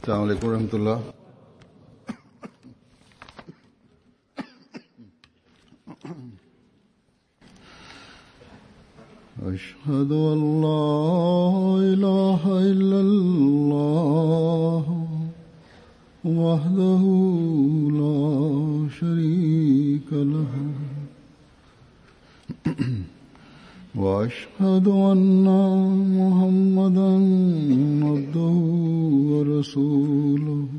السلام عليكم ورحمة الله أشهد أن لا إله إلا الله وحده لا شريك له وأشهد أن محمدا عبده ورسوله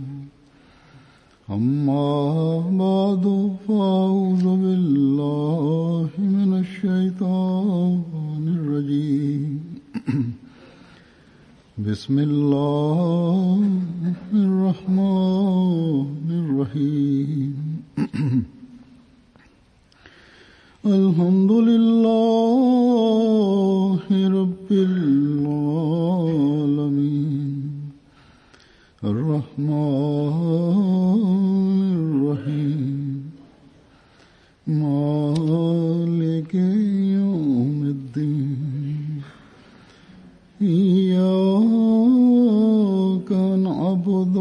أما بعد فأعوذ بالله من الشيطان الرجيم بسم الله الرحمن الرحيم الحمد لله رب العالمين الرحمن الرحيم مالك يوم الدين إياك نعبد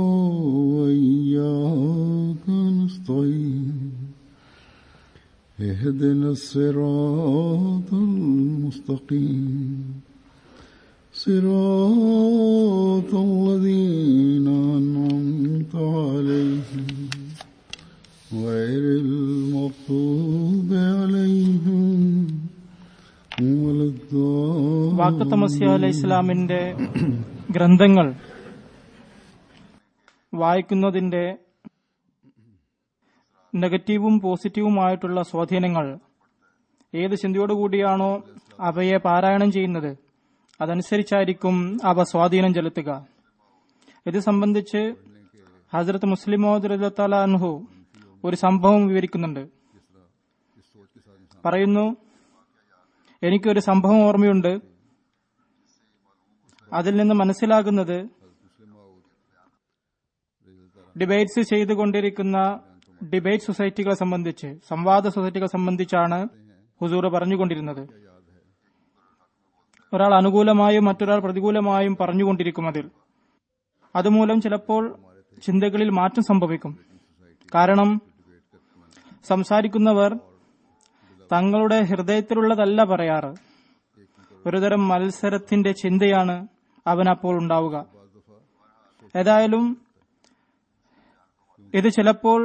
وإياك نستعين اهدنا الصراط المستقيم صراط الذين أنعمت عليهم غير المغضوب عليهم ولا വാക്കത്ത മസിയ الضالين അലൈഹി ഇസ്ലാമിന്റെ ഗ്രന്ഥങ്ങൾ വായിക്കുന്നതിന്റെ നെഗറ്റീവും പോസിറ്റീവുമായിട്ടുള്ള സ്വാധീനങ്ങൾ ഏത് ചിന്തയോടുകൂടിയാണോ അവയെ പാരായണം ചെയ്യുന്നത് അതനുസരിച്ചായിരിക്കും അവ സ്വാധീനം ചെലുത്തുക ഇത് സംബന്ധിച്ച് ഹസ്രത്ത് മുസ്ലിം അൻഹു ഒരു സംഭവം വിവരിക്കുന്നുണ്ട് പറയുന്നു എനിക്കൊരു സംഭവം ഓർമ്മയുണ്ട് അതിൽ നിന്ന് മനസ്സിലാകുന്നത് ഡിബേറ്റ്സ് ചെയ്തുകൊണ്ടിരിക്കുന്ന ഡിബേറ്റ് സൊസൈറ്റികളെ സംബന്ധിച്ച് സംവാദ സൊസൈറ്റികളെ സംബന്ധിച്ചാണ് ഹുസൂർ പറഞ്ഞുകൊണ്ടിരുന്നത് ഒരാൾ അനുകൂലമായും മറ്റൊരാൾ പ്രതികൂലമായും പറഞ്ഞുകൊണ്ടിരിക്കും അതിൽ അതുമൂലം ചിലപ്പോൾ ചിന്തകളിൽ മാറ്റം സംഭവിക്കും കാരണം സംസാരിക്കുന്നവർ തങ്ങളുടെ ഹൃദയത്തിലുള്ളതല്ല പറയാറ് ഒരുതരം മത്സരത്തിന്റെ ചിന്തയാണ് അവനപ്പോൾ ഉണ്ടാവുക ഏതായാലും ഇത് ചിലപ്പോൾ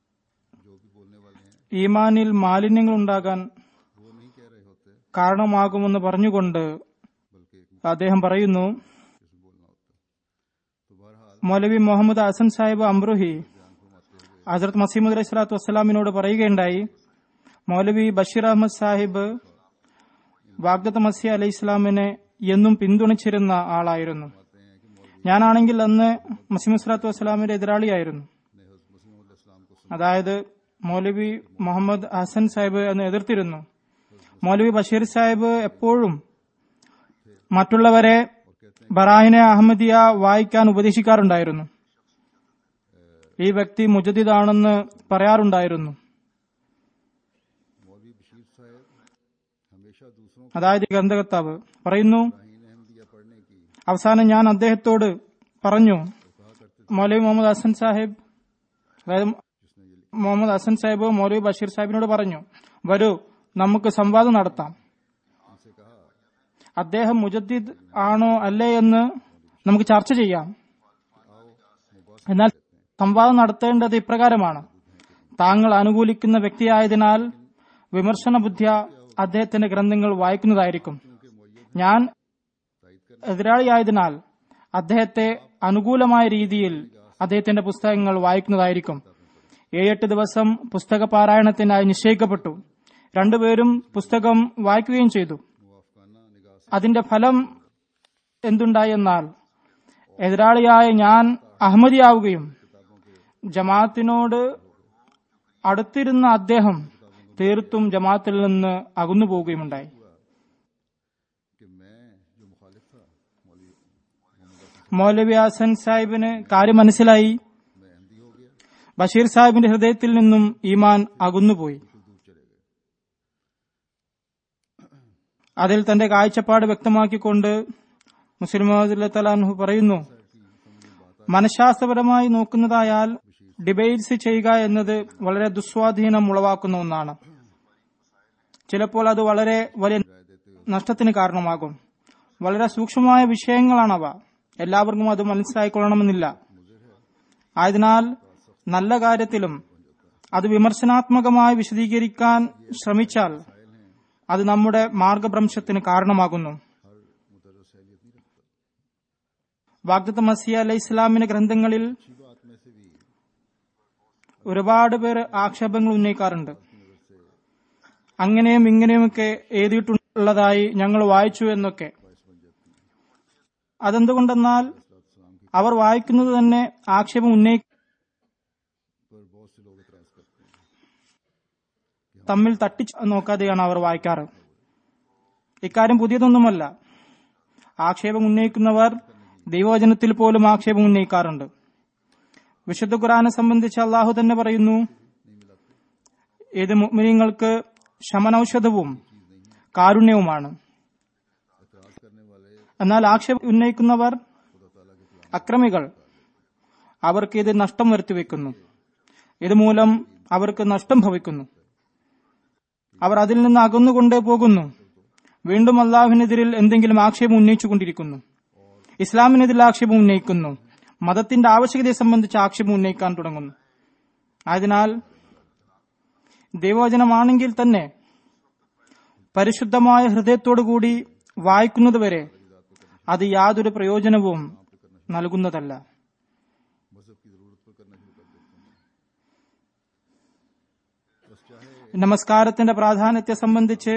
ഈമാനിൽ മാലിന്യങ്ങൾ ഉണ്ടാകാൻ കാരണമാകുമെന്ന് പറഞ്ഞുകൊണ്ട് അദ്ദേഹം പറയുന്നു മൗലവി മുഹമ്മദ് ഹസൻ സാഹിബ് അംബ്രുഹി ഹസരത് മസീമുദ് അലൈഹി സ്വലാത്തു വസ്സലാമിനോട് പറയുകയുണ്ടായി മൗലവി ബഷീർ അഹമ്മദ് സാഹിബ് വാഗ്ദത്ത് മസീ അലൈഹി ഇസ്ലാമിനെ എന്നും പിന്തുണച്ചിരുന്ന ആളായിരുന്നു ഞാനാണെങ്കിൽ അന്ന് മസീമുദ് സ്വലാത്തു വസ്സലാമിന്റെ എതിരാളിയായിരുന്നു അതായത് മൗലവി മുഹമ്മദ് ഹസൻ സാഹിബ് എന്ന് എതിർത്തിരുന്നു മൗലവി ബഷീർ സാഹിബ് എപ്പോഴും മറ്റുള്ളവരെ ബറാഹിനെ അഹമ്മദിയ വായിക്കാൻ ഉപദേശിക്കാറുണ്ടായിരുന്നു ഈ വ്യക്തി മുജദിദാണെന്ന് പറയാറുണ്ടായിരുന്നു അതായത് ഈ ഗ്രന്ഥകർത്താവ് പറയുന്നു അവസാനം ഞാൻ അദ്ദേഹത്തോട് പറഞ്ഞു മൗലവി മുഹമ്മദ് ഹസൻ സാഹിബ് അതായത് മുഹമ്മദ് ഹസൻ സാഹിബ് മൗലവി ബഷീർ സാഹിബിനോട് പറഞ്ഞു വരൂ നമുക്ക് സംവാദം നടത്താം അദ്ദേഹം മുജദ്ദിദ് ആണോ അല്ലേ എന്ന് നമുക്ക് ചർച്ച ചെയ്യാം എന്നാൽ സംവാദം നടത്തേണ്ടത് ഇപ്രകാരമാണ് താങ്കൾ അനുകൂലിക്കുന്ന വ്യക്തിയായതിനാൽ വിമർശന ബുദ്ധിയ അദ്ദേഹത്തിന്റെ ഗ്രന്ഥങ്ങൾ വായിക്കുന്നതായിരിക്കും ഞാൻ എതിരാളിയായതിനാൽ അദ്ദേഹത്തെ അനുകൂലമായ രീതിയിൽ അദ്ദേഹത്തിന്റെ പുസ്തകങ്ങൾ വായിക്കുന്നതായിരിക്കും ഏഴെട്ട് ദിവസം പുസ്തക പാരായണത്തിനായി നിശ്ചയിക്കപ്പെട്ടു രണ്ടുപേരും പുസ്തകം വായിക്കുകയും ചെയ്തു അതിന്റെ ഫലം എന്തുണ്ടായി എന്നാൽ എതിരാളിയായ ഞാൻ അഹമ്മദിയാവുകയും ജമാഅത്തിനോട് അടുത്തിരുന്ന അദ്ദേഹം തീർത്തും ജമാഅത്തിൽ നിന്ന് അകന്നു പോവുകയുമുണ്ടായി മൗലവി ഹസൻ സാഹിബിന് കാര്യം മനസ്സിലായി ബഷീർ സാഹിബിന്റെ ഹൃദയത്തിൽ നിന്നും ഈമാൻ അകന്നുപോയി അതിൽ തന്റെ കാഴ്ചപ്പാട് വ്യക്തമാക്കിക്കൊണ്ട് മുസ്ലിം തലാൻഹു പറയുന്നു മനഃശാസ്ത്രപരമായി നോക്കുന്നതായാൽ ഡിബേറ്റ്സ് ചെയ്യുക എന്നത് വളരെ ദുസ്വാധീനം ഉളവാക്കുന്ന ഒന്നാണ് ചിലപ്പോൾ അത് വളരെ വലിയ നഷ്ടത്തിന് കാരണമാകും വളരെ സൂക്ഷ്മമായ വിഷയങ്ങളാണവ എല്ലാവർക്കും അത് മനസ്സിലായിക്കൊള്ളണമെന്നില്ല ആയതിനാൽ നല്ല കാര്യത്തിലും അത് വിമർശനാത്മകമായി വിശദീകരിക്കാൻ ശ്രമിച്ചാൽ അത് നമ്മുടെ മാർഗഭ്രംശത്തിന് കാരണമാകുന്നു വാഗ്ദത്ത മസിയ അലൈഹി ഇസ്ലാമിന്റെ ഗ്രന്ഥങ്ങളിൽ ഒരുപാട് പേർ ആക്ഷേപങ്ങൾ ഉന്നയിക്കാറുണ്ട് അങ്ങനെയും ഇങ്ങനെയുമൊക്കെ എഴുതിയിട്ടുള്ളതായി ഞങ്ങൾ വായിച്ചു എന്നൊക്കെ അതെന്തുകൊണ്ടെന്നാൽ അവർ വായിക്കുന്നത് തന്നെ ആക്ഷേപം ഉന്നയി തമ്മിൽ തട്ടി നോക്കാതെയാണ് അവർ വായിക്കാറ് ഇക്കാര്യം പുതിയതൊന്നുമല്ല ആക്ഷേപം ഉന്നയിക്കുന്നവർ ദൈവവചനത്തിൽ പോലും ആക്ഷേപം ഉന്നയിക്കാറുണ്ട് വിശുദ്ധ ഖുറാനെ സംബന്ധിച്ച് അള്ളാഹു തന്നെ പറയുന്നു ഇത് മുഅ്മിനീങ്ങൾക്ക് ശമനൌഷധവും കാരുണ്യവുമാണ് എന്നാൽ ആക്ഷേപം ഉന്നയിക്കുന്നവർ അക്രമികൾ അവർക്ക് ഇത് നഷ്ടം വരുത്തിവെക്കുന്നു ഇതുമൂലം അവർക്ക് നഷ്ടം ഭവിക്കുന്നു അവർ അതിൽ നിന്ന് അകന്നുകൊണ്ടേ പോകുന്നു വീണ്ടും അള്ളാഹുവിനെതിരിൽ എന്തെങ്കിലും ആക്ഷേപം ഉന്നയിച്ചുകൊണ്ടിരിക്കുന്നു ഇസ്ലാമിനെതിരെ ആക്ഷേപം ഉന്നയിക്കുന്നു മതത്തിന്റെ ആവശ്യകതയെ സംബന്ധിച്ച് ആക്ഷേപം ഉന്നയിക്കാൻ തുടങ്ങുന്നു ആയതിനാൽ ദൈവവചനമാണെങ്കിൽ തന്നെ പരിശുദ്ധമായ ഹൃദയത്തോടുകൂടി വായിക്കുന്നതുവരെ അത് യാതൊരു പ്രയോജനവും നൽകുന്നതല്ല നമസ്കാരത്തിന്റെ പ്രാധാന്യത്തെ സംബന്ധിച്ച്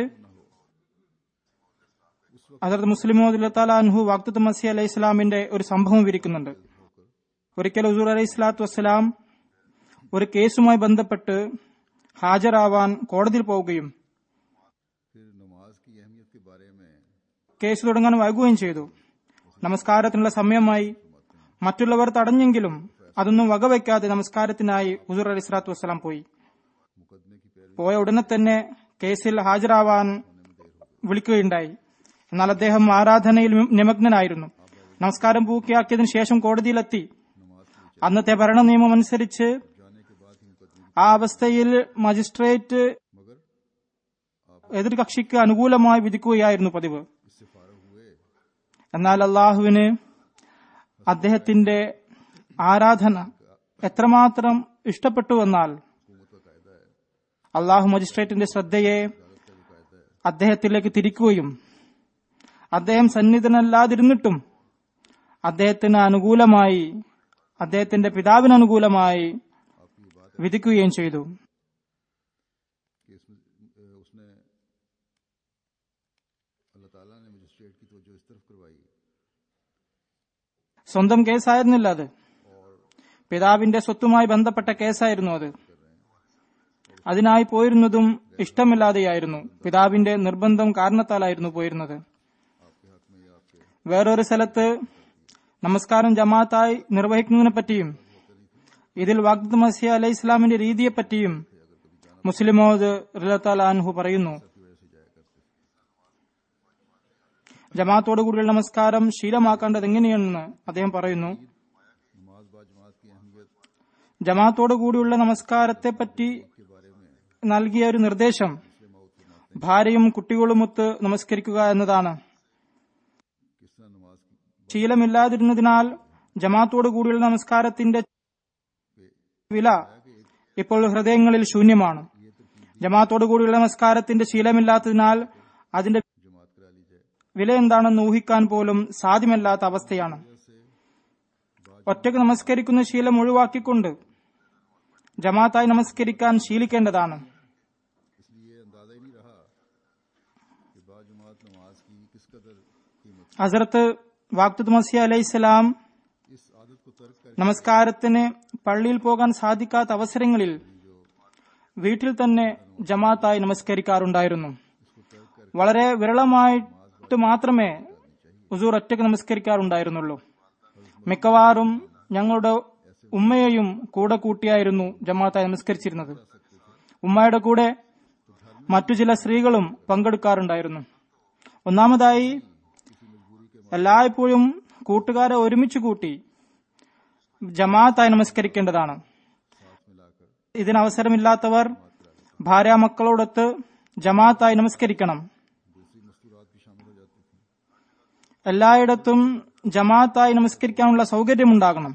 ഹസരത് മുസ്ലിം അൻഹു വാക്തത്ത് മസി അലൈഹി ഇസ്ലാമിന്റെ ഒരു സംഭവം വിരിക്കുന്നുണ്ട് ഒരിക്കൽ ഹുസൂർ അലൈഹി സ്വലാത്തു വസ്സലാം ഒരു കേസുമായി ബന്ധപ്പെട്ട് ഹാജരാവാൻ കോടതിയിൽ പോവുകയും फिर नमाज की अहमियत के बारे में കേസ് തുടങ്ങാൻ വൈകുകയും ചെയ്തു നമസ്കാരത്തിനുള്ള സമയമായി മറ്റുള്ളവർ തടഞ്ഞെങ്കിലും അതൊന്നും വകവയ്ക്കാതെ നമസ്കാരത്തിനായി ഹുസൂർ അലൈഹി സ്വലാത്തു വസ്സലാം പോയി मुकदमे की पैरवी പോയ ഉടനെ തന്നെ കേസിൽ ഹാജരാവാൻ വിളിക്കുകയുണ്ടായി എന്നാൽ അദ്ദേഹം ആരാധനയിൽ നിമഗ്നനായിരുന്നു നമസ്കാരം പൂർത്തിയാക്കിയതിനു ശേഷം കോടതിയിലെത്തി അന്നത്തെ ഭരണ നിയമം അനുസരിച്ച് ആ അവസ്ഥയിൽ മജിസ്ട്രേറ്റ് मगर എതിർകക്ഷിക്ക് അനുകൂലമായി വിധിക്കുകയായിരുന്നു പതിവ് इससे फारग हुए എന്നാൽ അള്ളാഹുവിന് അദ്ദേഹത്തിന്റെ ആരാധന എത്രമാത്രം ഇഷ്ടപ്പെട്ടു എന്നാൽ അള്ളാഹു മജിസ്ട്രേറ്റിന്റെ ശ്രദ്ധയെ അദ്ദേഹത്തിലേക്ക് തിരിക്കുകയും അദ്ദേഹം സന്നിധനല്ലാതിരുന്നിട്ടും അദ്ദേഹത്തിന് അനുകൂലമായി അദ്ദേഹത്തിന്റെ പിതാവിന് അനുകൂലമായി വിധിക്കുകയും ചെയ്തു कि इसमें अ, उसने अल्लाह ताला ने मजिस्ट्रेट की तवज्जो इस तरफ करवाई സ്വന്തം കേസായിരുന്നില്ല അത് പിതാവിന്റെ സ്വത്തുമായി ബന്ധപ്പെട്ട കേസായിരുന്നു അത് അതിനായി പോയിരുന്നതും ഇഷ്ടമില്ലാതെയായിരുന്നു പിതാവിന്റെ നിർബന്ധം കാരണത്താലായിരുന്നു പോയിരുന്നത് വേറൊരു സ്ഥലത്ത് നമസ്കാരം ജമാഅത്തായി നിർവഹിക്കുന്നതിനെ പറ്റിയും ഇതിൽ വാഗ്ദത്ത് മസിയ അലൈഹി ഇസ്ലാമിന്റെ രീതിയെപ്പറ്റിയും മുസ്ലിമോദ് അൻഹു പറയുന്നു ജമാഅത്തോടുകൂടിയുള്ള നമസ്കാരം ശീലമാക്കേണ്ടത് എങ്ങനെയാണെന്ന് അദ്ദേഹം പറയുന്നു नमाज बा जमात की अहमियत ജമാഅത്തോടു കൂടിയുള്ള നമസ്കാരത്തെ പറ്റി നൽകിയ ഒരു നിർദ്ദേശം ഭാര്യയും കുട്ടികളുമൊത്ത് നമസ്കരിക്കുക എന്നതാണ് किस तरह नमाज की ശീലമില്ലാതിരുന്നതിനാൽ ജമാഅത്തോടു കൂടിയുള്ള നമസ്കാരത്തിന്റെ വില ഇപ്പോൾ ഹൃദയങ്ങളിൽ ശൂന്യമാണ് ജമാഅത്തോടു കൂടിയുള്ള നമസ്കാരത്തിന്റെ ശീലമില്ലാത്തതിനാൽ അതിന്റെ जमात करा ली जाए വില എന്താണെന്ന് ഊഹിക്കാൻ പോലും സാധ്യമല്ലാത്ത അവസ്ഥയാണ് ഒറ്റക്ക് നമസ്കരിക്കുന്ന ശീലം ഒഴിവാക്കിക്കൊണ്ട് ജമാഅത്തായി നമസ്കരിക്കാൻ ശീലിക്കേണ്ടതാണ് इसलिए अंदाजा ही नहीं रहा कि बा जमात नमाज की किस कदर कीमत ഹസരത്ത് വാക്തുദ് മസിയ അലൈഹിസ്സലാം इस आदत को तर्क कर നമസ്കാരത്തിന് പള്ളിയിൽ പോകാൻ സാധിക്കാത്ത അവസരങ്ങളിൽ വീട്ടിൽ തന്നെ ജമാഅത്തായി നമസ്കരിക്കാറുണ്ടായിരുന്നു വളരെ വിരളമായിട്ട് മാത്രമേ ഹുസൂർ ഒറ്റയ്ക്ക് നമസ്കരിക്കാറുണ്ടായിരുന്നുള്ളൂ മിക്കവാറും ഞങ്ങളുടെ ഉമ്മയെയും കൂടെ കൂട്ടിയായിരുന്നു ജമാഅത്തായി നമസ്കരിച്ചിരുന്നത് ഉമ്മയുടെ കൂടെ മറ്റു ചില സ്ത്രീകളും പങ്കെടുക്കാറുണ്ടായിരുന്നു ഒന്നാമതായി എല്ലായ്പ്പോഴും കൂട്ടുകാരെ ഒരുമിച്ച് കൂട്ടി ജമാഅത്തായി നമസ്കരിക്കേണ്ടതാണ് ഇതിന് അവസരമില്ലാത്തവർ ഭാര്യ മക്കളോടൊത്ത് ജമാഅത്തായി നമസ്കരിക്കണം എല്ലായിടത്തും ജമാഅത്തായി നമസ്കരിക്കാനുള്ള സൗകര്യമുണ്ടാകണം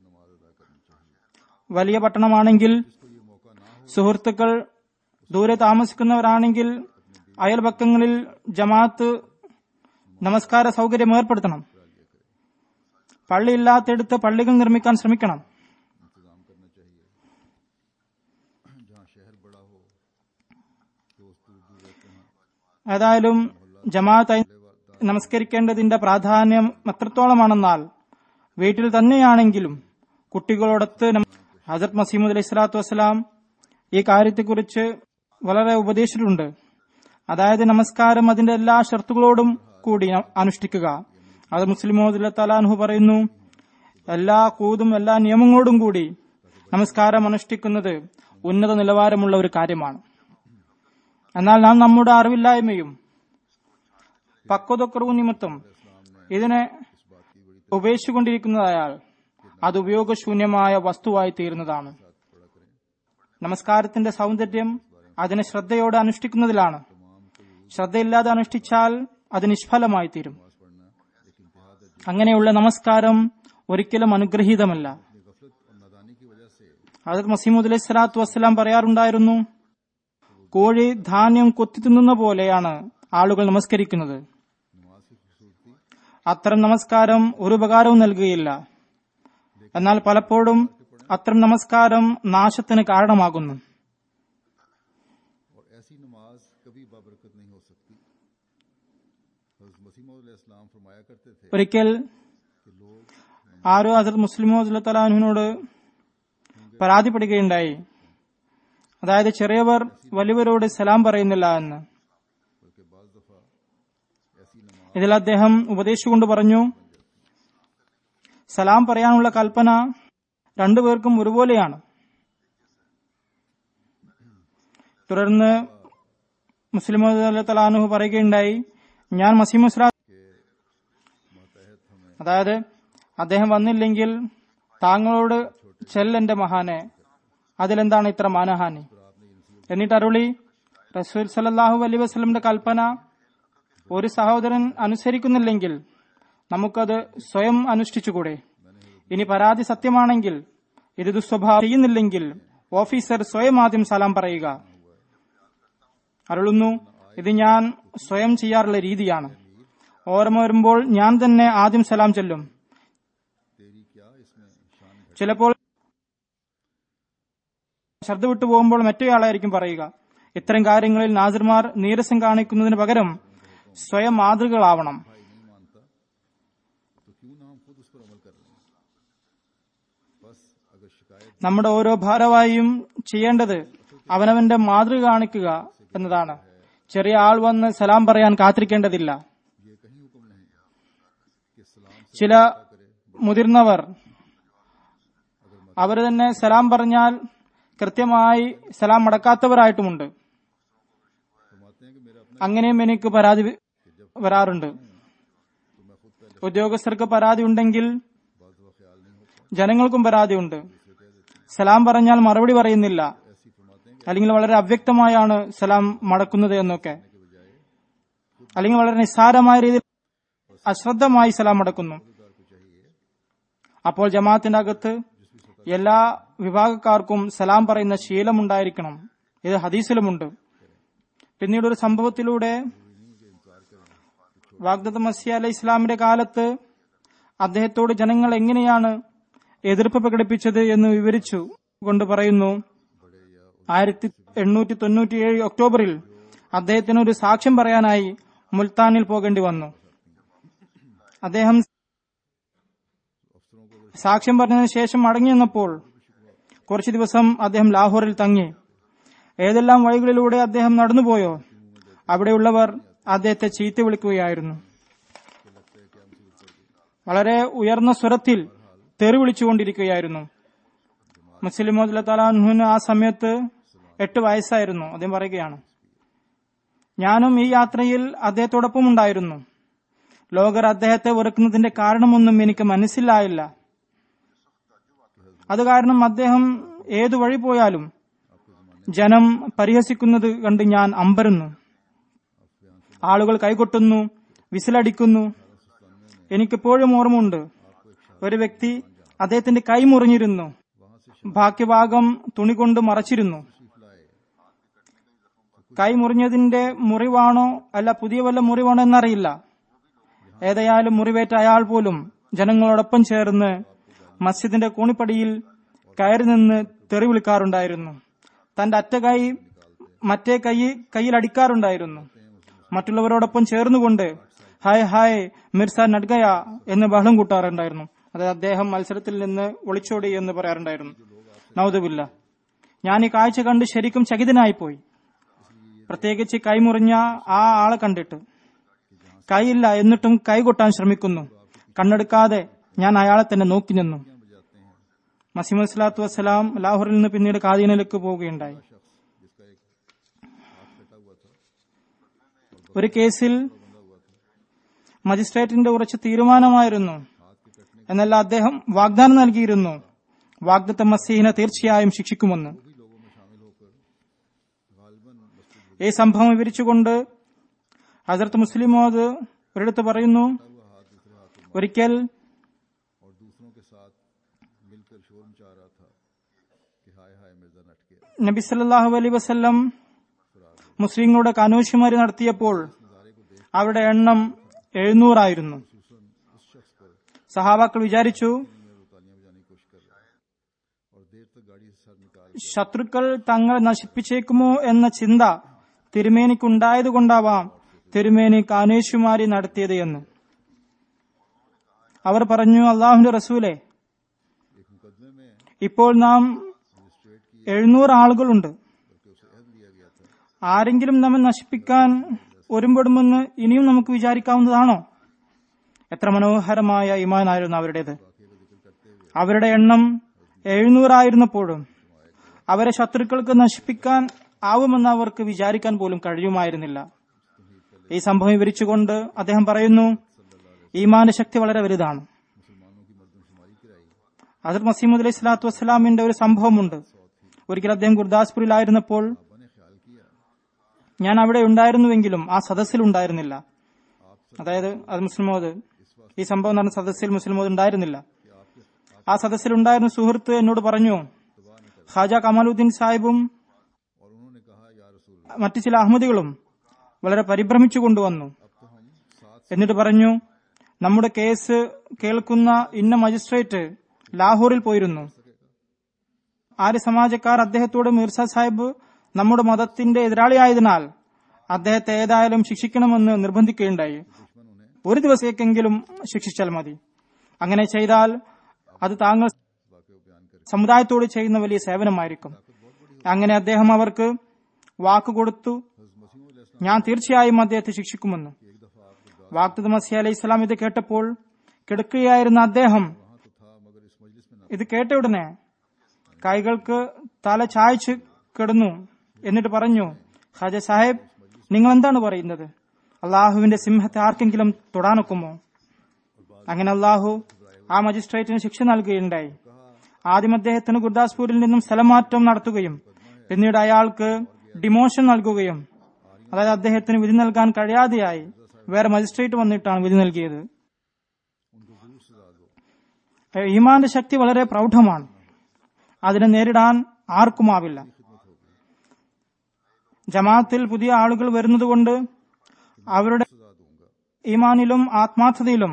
വലിയ പട്ടണമാണെങ്കിൽ സുഹൃത്തുക്കൾ ദൂരെ താമസിക്കുന്നവരാണെങ്കിൽ അയൽപക്കങ്ങളിൽ ജമാഅത്ത് നമസ്കാര സൗകര്യം ഏർപ്പെടുത്തണം പള്ളിയില്ലാത്തടുത്ത് പള്ളികൾ നിർമ്മിക്കാൻ ശ്രമിക്കണം इंतजाम करना चाहिए जहाँ शहर बड़ा हो दोस्त दूर दूर रहते हैं ഏതായാലും ജമാഅത്തായി നമസ്കരിക്കേണ്ടതിന്റെ പ്രാധാന്യം എത്രത്തോളമാണെന്നാൽ വീട്ടിൽ തന്നെയാണെങ്കിലും കുട്ടികളോടൊത്ത് നം- ഹസരത് മസീമുദ് അലൈഹി സ്വലാത്തു വസ്സലാം ഈ കാര്യത്തെക്കുറിച്ച് വളരെ ഉപദേശിച്ചിട്ടുണ്ട് അതായത് നമസ്കാരം അതിന്റെ എല്ലാ ഷർത്തുകളോടും കൂടി ന- അനുഷ്ഠിക്കുക അത് മുസ്ലിമോദ് തലാൻഹു പറയുന്നു എല്ലാ കൂതും എല്ലാ നിയമങ്ങളോടും കൂടി നമസ്കാരം അനുഷ്ഠിക്കുന്നത് ഉന്നത നിലവാരമുള്ള ഒരു കാര്യമാണ് എന്നാൽ നാം നമ്മുടെ അറിവില്ലായ്മയും പക്വതക്കുറവ് നിമിത്തം ഇതിനെ ഉപേക്ഷിച്ചുകൊണ്ടിരിക്കുന്നതായാൽ അത് ഉപയോഗശൂന്യമായ വസ്തുവായി തീരുന്നതാണ് നമസ്കാരത്തിന്റെ സൗന്ദര്യം അതിനെ ശ്രദ്ധയോടെ അനുഷ്ഠിക്കുന്നതിലാണ് ശ്രദ്ധയില്ലാതെ അനുഷ്ഠിച്ചാൽ അത് നിഷ്ഫലമായി തീരും അങ്ങനെയുള്ള നമസ്കാരം ഒരിക്കലും അനുഗ്രഹീതമല്ല ഹജത് മസീമുദ് അലൈഹി സ്വലാത്തു വസ്സലാം പറയാറുണ്ടായിരുന്നു കോഴി ധാന്യം കൊത്തി തിന്നുന്ന പോലെയാണ് ആളുകൾ നമസ്കരിക്കുന്നത് അത്തരം നമസ്കാരം ഒരു ഉപകാരവും നൽകുകയില്ല എന്നാൽ പലപ്പോഴും അത്തരം നമസ്കാരം നാശത്തിന് കാരണമാകുന്നു और ऐसी नमाज कभी बाबरकत नहीं हो सकती हज़रत मसीह इस्लाम फरमाया करते थे ഒരിക്കൽ ആരോ ഹസരത് മുസ്ലിമോ തലാഹുവിനോട് പരാതിപ്പെടുകയുണ്ടായി അതായത് ചെറിയവർ വലിയവരോട് സലാം പറയുന്നില്ല എന്ന് बल्कि बाज दफा ऐसी नमाज ഇതിൽ അദ്ദേഹം ഉപദേശിച്ചുകൊണ്ട് പറഞ്ഞു സലാം പറയാനുള്ള കൽപ്പന രണ്ടുപേർക്കും ഒരുപോലെയാണ് തുടർന്ന് മുസ്ലിം തലാനുഹു പറയുകയുണ്ടായി ഞാൻ മസീമുസ്ലാ അതായത് അദ്ദേഹം വന്നില്ലെങ്കിൽ താങ്കളോട് ചെല്ലെന്റെ മഹാനെ അതിലെന്താണ് ഇത്ര മാനഹാനി എന്നിട്ട് അരുളി റസൂൽ സലല്ലാഹു അലൈ വസ്ലമിന്റെ കൽപ്പന ഒരു സഹോദരൻ അനുസരിക്കുന്നില്ലെങ്കിൽ നമുക്കത് സ്വയം അനുഷ്ഠിച്ചുകൂടെ ഇനി പരാതി സത്യമാണെങ്കിൽ ഇത് ദുസ്വഭാവം ചെയ്യുന്നില്ലെങ്കിൽ ഓഫീസർ സ്വയം ആദ്യം സലാം പറയുക അരുളുന്നു ഇത് ഞാൻ സ്വയം ചെയ്യാറുള്ള രീതിയാണ് ഓർമ്മ വരുമ്പോൾ ഞാൻ തന്നെ ആദ്യം സലാം ചൊല്ലും तेरी क्या इसमें शान घट ചിലപ്പോൾ ശ്രദ്ധ വിട്ടു പോകുമ്പോൾ മറ്റേയാളായിരിക്കും പറയുക ഇത്തരം കാര്യങ്ങളിൽ നാസിർമാർ നീരസം കാണിക്കുന്നതിന് പകരം സ്വയം മാതൃകളാവണം भाई नहीं मानता तो क्यों ना हम खुद उस पर अमल कर रहे हैं बस अगर शिकायत നമ്മുടെ ഓരോ ഭാരവാഹിയും ചെയ്യേണ്ടത് അവനവന്റെ മാതൃക കാണിക്കുക എന്നതാണ് ചെറിയ ആൾ വന്ന് സലാം പറയാൻ കാത്തിരിക്കേണ്ടതില്ല ये कहीं हुक्म नहीं कि सलाम से ചില മുതിർന്നവർ അവർ തന്നെ സലാം പറഞ്ഞാൽ കൃത്യമായി സലാം മടക്കാത്തവരായിട്ടുമുണ്ട് फरमाते हैं कि मेरा अपना അങ്ങനെയും എനിക്ക് പരാതി വ- വരാറുണ്ട് ഉദ്യോഗസ്ഥർക്ക് പരാതി ഉണ്ടെങ്കിൽ बाज दफा ख्याल नहीं होता ജനങ്ങൾക്കും പരാതിയുണ്ട് സലാം പറഞ്ഞാൽ മറുപടി പറയുന്നില്ല ऐसी फरमाते हैं അല്ലെങ്കിൽ വളരെ അവ്യക്തമായാണ് സലാം മടക്കുന്നത് എന്നൊക്കെ അല്ലെങ്കിൽ വളരെ നിസ്സാരമായ രീതിയിൽ അശ്രദ്ധമായി സലാം മടക്കുന്നു അപ്പോൾ ജമാഅത്തിന്റെ അകത്ത് എല്ലാ വിഭാഗക്കാർക്കും സലാം പറയുന്ന ശീലമുണ്ടായിരിക്കണം ഇത് ഹദീസിലുമുണ്ട് പിന്നീട് ഒരു സംഭവത്തിലൂടെ വാഗ്ദത്ത് മസി അലൈഹി ഇസ്ലാമിന്റെ കാലത്ത് അദ്ദേഹത്തോട് ജനങ്ങൾ എങ്ങനെയാണ് എതിർപ്പ് പ്രകടിപ്പിച്ചത് എന്ന് വിവരിച്ചു കൊണ്ട് പറയുന്നു ആയിരത്തി എണ്ണൂറ്റി തൊണ്ണൂറ്റിയേഴ് ഒക്ടോബറിൽ അദ്ദേഹത്തിന് ഒരു സാക്ഷ്യം പറയാനായി മുൽത്താനിൽ പോകേണ്ടി വന്നു അദ്ദേഹം സാക്ഷ്യം പറഞ്ഞതിന് ശേഷം മടങ്ങി വന്നപ്പോൾ കുറച്ചു ദിവസം അദ്ദേഹം ലാഹോറിൽ തങ്ങി ഏതെല്ലാം വഴികളിലൂടെ അദ്ദേഹം നടന്നുപോയോ അവിടെയുള്ളവർ അദ്ദേഹത്തെ ചീത്ത വിളിക്കുകയായിരുന്നു വളരെ ഉയർന്ന സ്വരത്തിൽ തെറി വിളിച്ചുകൊണ്ടിരിക്കുകയായിരുന്നു മുസ്ലിം തലാൻഹുന് ആ സമയത്ത് എട്ട് വയസ്സായിരുന്നു അദ്ദേഹം പറയുകയാണ് ഞാനും ഈ യാത്രയിൽ അദ്ദേഹത്തോടൊപ്പം ഉണ്ടായിരുന്നു ലോകർ അദ്ദേഹത്തെ വെറുക്കുന്നതിന്റെ കാരണമൊന്നും എനിക്ക് മനസ്സിലായില്ല അത് കാരണം അദ്ദേഹം ഏതു വഴി പോയാലും ജനം പരിഹസിക്കുന്നത് കണ്ട് ഞാൻ അമ്പരുന്നു ആളുകൾ കൈകൊട്ടുന്നു വിസിലടിക്കുന്നു എനിക്കിപ്പോഴും ഓർമ്മയുണ്ട് ഒരു വ്യക്തി അദ്ദേഹത്തിന്റെ കൈ മുറിഞ്ഞിരുന്നു ബാക്കിഭാഗം തുണി കൊണ്ട് മറച്ചിരുന്നു കൈ മുറിഞ്ഞതിന്റെ മുറിവാണോ അല്ല പുതിയ വല്ല മുറിവാണോ എന്നറിയില്ല ഏതായാലും മുറിവേറ്റ അയാൾ പോലും ജനങ്ങളോടൊപ്പം ചേർന്ന് മസ്ജിദിന്റെ കോണിപ്പടിയിൽ കയറി നിന്ന് തെറി വിളിക്കാറുണ്ടായിരുന്നു തന്റെ അറ്റ കൈ മറ്റേ കൈ കയ്യിൽ അടിക്കാറുണ്ടായിരുന്നു മറ്റുള്ളവരോടൊപ്പം ചേർന്നുകൊണ്ട് ഹായ് ഹായ് മിർസ നഡ്ഗയ എന്ന് ബഹളം കൂട്ടാറുണ്ടായിരുന്നു അതായത് അദ്ദേഹം മത്സരത്തിൽ നിന്ന് ഒളിച്ചോടി എന്ന് പറയാറുണ്ടായിരുന്നു നൗദുബില്ല ഞാൻ ഈ കാഴ്ച കണ്ട് ശരിക്കും ചകിതനായിപ്പോയി പ്രത്യേകിച്ച് കൈമുറിഞ്ഞ ആ ആളെ കണ്ടിട്ട് കൈയില്ല എന്നിട്ടും കൈകൊട്ടാൻ ശ്രമിക്കുന്നു കണ്ണെടുക്കാതെ ഞാൻ അയാളെ തന്നെ നോക്കി നിന്നു മസീമദ് സ്വലാത്തു വസ്സലാം ലാഹോറിൽ നിന്ന് പിന്നീട് കാദീനയിലേക്ക് പോവുകയുണ്ടായി ഒരു കേസിൽ മജിസ്ട്രേറ്റിന്റെ ഉറച്ച തീരുമാനമായിരുന്നു എന്നല്ല അദ്ദേഹം വാഗ്ദാനം നൽകിയിരുന്നു വാഗ്ദത്ത മസീഹിനെ തീർച്ചയായും ശിക്ഷിക്കുമെന്ന് ഈ സംഭവം വിവരിച്ചുകൊണ്ട് ഹസരത്ത് മുസ്ലിം മോദ് ഒരിടത്ത് പറയുന്നു ഒരിക്കൽ और दूसरों के साथ मिलकर शोर मचा रहा था कि हाय हाय मिर्जा नट गया നബി സല്ലല്ലാഹു അലൈഹി വസല്ലം മുസ്ലിങ്ങളുടെ കാനൂഷിമാരി നടത്തിയപ്പോൾ അവരുടെ എണ്ണം എഴുന്നൂറായിരുന്നു സഹാബാക്കൾ വിചാരിച്ചു तालियां बजाने की कोशिश कर रहा है और देर तक गाड़ी से सर निकाल ശത്രുക്കൾ തങ്ങളെ നശിപ്പിച്ചേക്കുമോ എന്ന ചിന്ത തിരുമേനിക്കുണ്ടായതുകൊണ്ടാവാം തിരുമേനി കാനേഷുമാരി നടത്തിയത് എന്ന് അവർ പറഞ്ഞു അള്ളാഹുന്റെ റസൂലെ एक मुकदमे में ഇപ്പോൾ നാം എഴുന്നൂറ് ആളുകളുണ്ട് बल्कि उसे अहद लिया गया था ആരെങ്കിലും നമ്മെ നശിപ്പിക്കാൻ ഒരുമ്പെടുമെന്ന് ഇനിയും നമുക്ക് വിചാരിക്കാവുന്നതാണോ എത്ര മനോഹരമായ ഇമാനായിരുന്നു അവരുടേത് അവരുടെ എണ്ണം എഴുന്നൂറായിരുന്നപ്പോഴും അവരെ ശത്രുക്കൾക്ക് നശിപ്പിക്കാൻ ആവുമെന്ന് അവർക്ക് വിചാരിക്കാൻ പോലും കഴിയുമായിരുന്നില്ല ഈ സംഭവം വിവരിച്ചുകൊണ്ട് അദ്ദേഹം പറയുന്നു ഈമാന്റെ ശക്തി വളരെ വലുതാണ് ഹസർ മസീമുദ് അലൈഹി സ്വലാത്തു വസ്സലാമിന്റെ ഒരു സംഭവമുണ്ട് ഒരിക്കൽ അദ്ദേഹം ഗുർദാസ്പൂരിലായിരുന്നപ്പോൾ ഞാൻ അവിടെ ഉണ്ടായിരുന്നുവെങ്കിലും ആ സദസ്സിൽ ഉണ്ടായിരുന്നില്ല അതായത് അത് മുസ്ലിമോദ് ഈ സംഭവം നടന്ന സദസ്സിൽ മുസ്ലിമോദ് ഉണ്ടായിരുന്നില്ല ആ സദസ്സിൽ ഉണ്ടായിരുന്ന സുഹൃത്ത് എന്നോട് പറഞ്ഞു ഖാജ കമാലുദ്ദീൻ സാഹിബും और उन्होंने कहा या रसूल മറ്റു ചില അഹമ്മദികളും വളരെ പരിഭ്രമിച്ചു കൊണ്ടുവന്നു എന്നിട്ട് പറഞ്ഞു നമ്മുടെ കേസ് കേൾക്കുന്ന ഇന്ന മജിസ്ട്രേറ്റ് ലാഹോറിൽ പോയിരുന്നു ആര്യ സമാജക്കാർ അദ്ദേഹത്തോട് മിർസ സാഹിബ് നമ്മുടെ മതത്തിന്റെ എതിരാളിയായതിനാൽ അദ്ദേഹത്തെ ഏതായാലും ശിക്ഷിക്കണമെന്ന് നിർബന്ധിക്കുകയുണ്ടായി ഒരു ദിവസത്തേക്കെങ്കിലും ശിക്ഷിച്ചാൽ മതി അങ്ങനെ ചെയ്താൽ അത് താങ്കൾ സമുദായത്തോട് ചെയ്യുന്ന വലിയ സേവനമായിരിക്കും അങ്ങനെ അദ്ദേഹം അവർക്ക് വാക്ക് കൊടുത്തു ഞാൻ തീർച്ചയായും അദ്ദേഹത്തെ ശിക്ഷിക്കുമെന്ന് വാക്തത് മസി അലൈഹി സ്വലാം ഇത് കേട്ടപ്പോൾ കിടക്കുകയായിരുന്ന അദ്ദേഹം ഇത് കേട്ട ഉടനെ കൈകൾക്ക് തല ചായച്ച് കിടന്നു എന്നിട്ട് പറഞ്ഞു ഖാജ സാഹിബ് നിങ്ങൾ എന്താണ് പറയുന്നത് അള്ളാഹുവിന്റെ സിംഹത്തെ ആർക്കെങ്കിലും തൊടാനൊക്കുമോ അങ്ങനെ അള്ളാഹു ആ മജിസ്ട്രേറ്റിന് ശിക്ഷ നൽകുകയുണ്ടായി ആദ്യം അദ്ദേഹത്തിന് ഗുർദാസ്പൂരിൽ നിന്നും സ്ഥലമാറ്റം നടത്തുകയും പിന്നീട് അയാൾക്ക് ഡിമോഷൻ നൽകുകയും അതായത് അദ്ദേഹത്തിന് വിധി നൽകാൻ കഴിയാതെയായി വേറെ മജിസ്ട്രേറ്റ് വന്നിട്ടാണ് വിധി നൽകിയത് ഏഹ് ഈമാന്റെ ശക്തി വളരെ പ്രൗഢമാണ് അതിനെ നേരിടാൻ ആർക്കുമാവില്ല ജമാഅത്തിൽ പുതിയ ആളുകൾ വരുന്നതുകൊണ്ട് അവരുടെ ഈമാനിലും ആത്മാർത്ഥതയിലും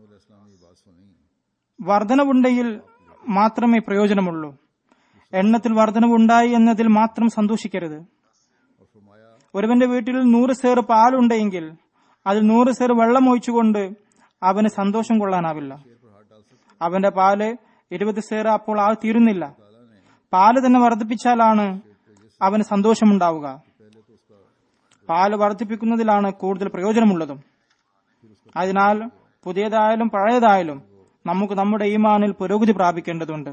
വർധനവുണ്ടെങ്കിൽ മാത്രമേ പ്രയോജനമുള്ളൂ എണ്ണത്തിൽ വർധനവുണ്ടായി എന്നതിൽ മാത്രം സന്തോഷിക്കരുത് ഒരുവന്റെ വീട്ടിൽ നൂറ് സേർ പാലുണ്ടെങ്കിൽ അതിൽ നൂറ് സേർ വെള്ളം ഒഴിച്ചുകൊണ്ട് അവന് സന്തോഷം കൊള്ളാനാവില്ല അവന്റെ പാല് ഇരുപത് സേർ അപ്പോൾ ആ തീരുന്നില്ല പാല് തന്നെ വർദ്ധിപ്പിച്ചാലാണ് അവന് സന്തോഷമുണ്ടാവുക പാല് വർദ്ധിപ്പിക്കുന്നതിലാണ് കൂടുതൽ പ്രയോജനമുള്ളതും അതിനാൽ പുതിയതായാലും പഴയതായാലും നമുക്ക് നമ്മുടെ ഈമാനിൽ പുരോഗതി പ്രാപിക്കേണ്ടതുണ്ട്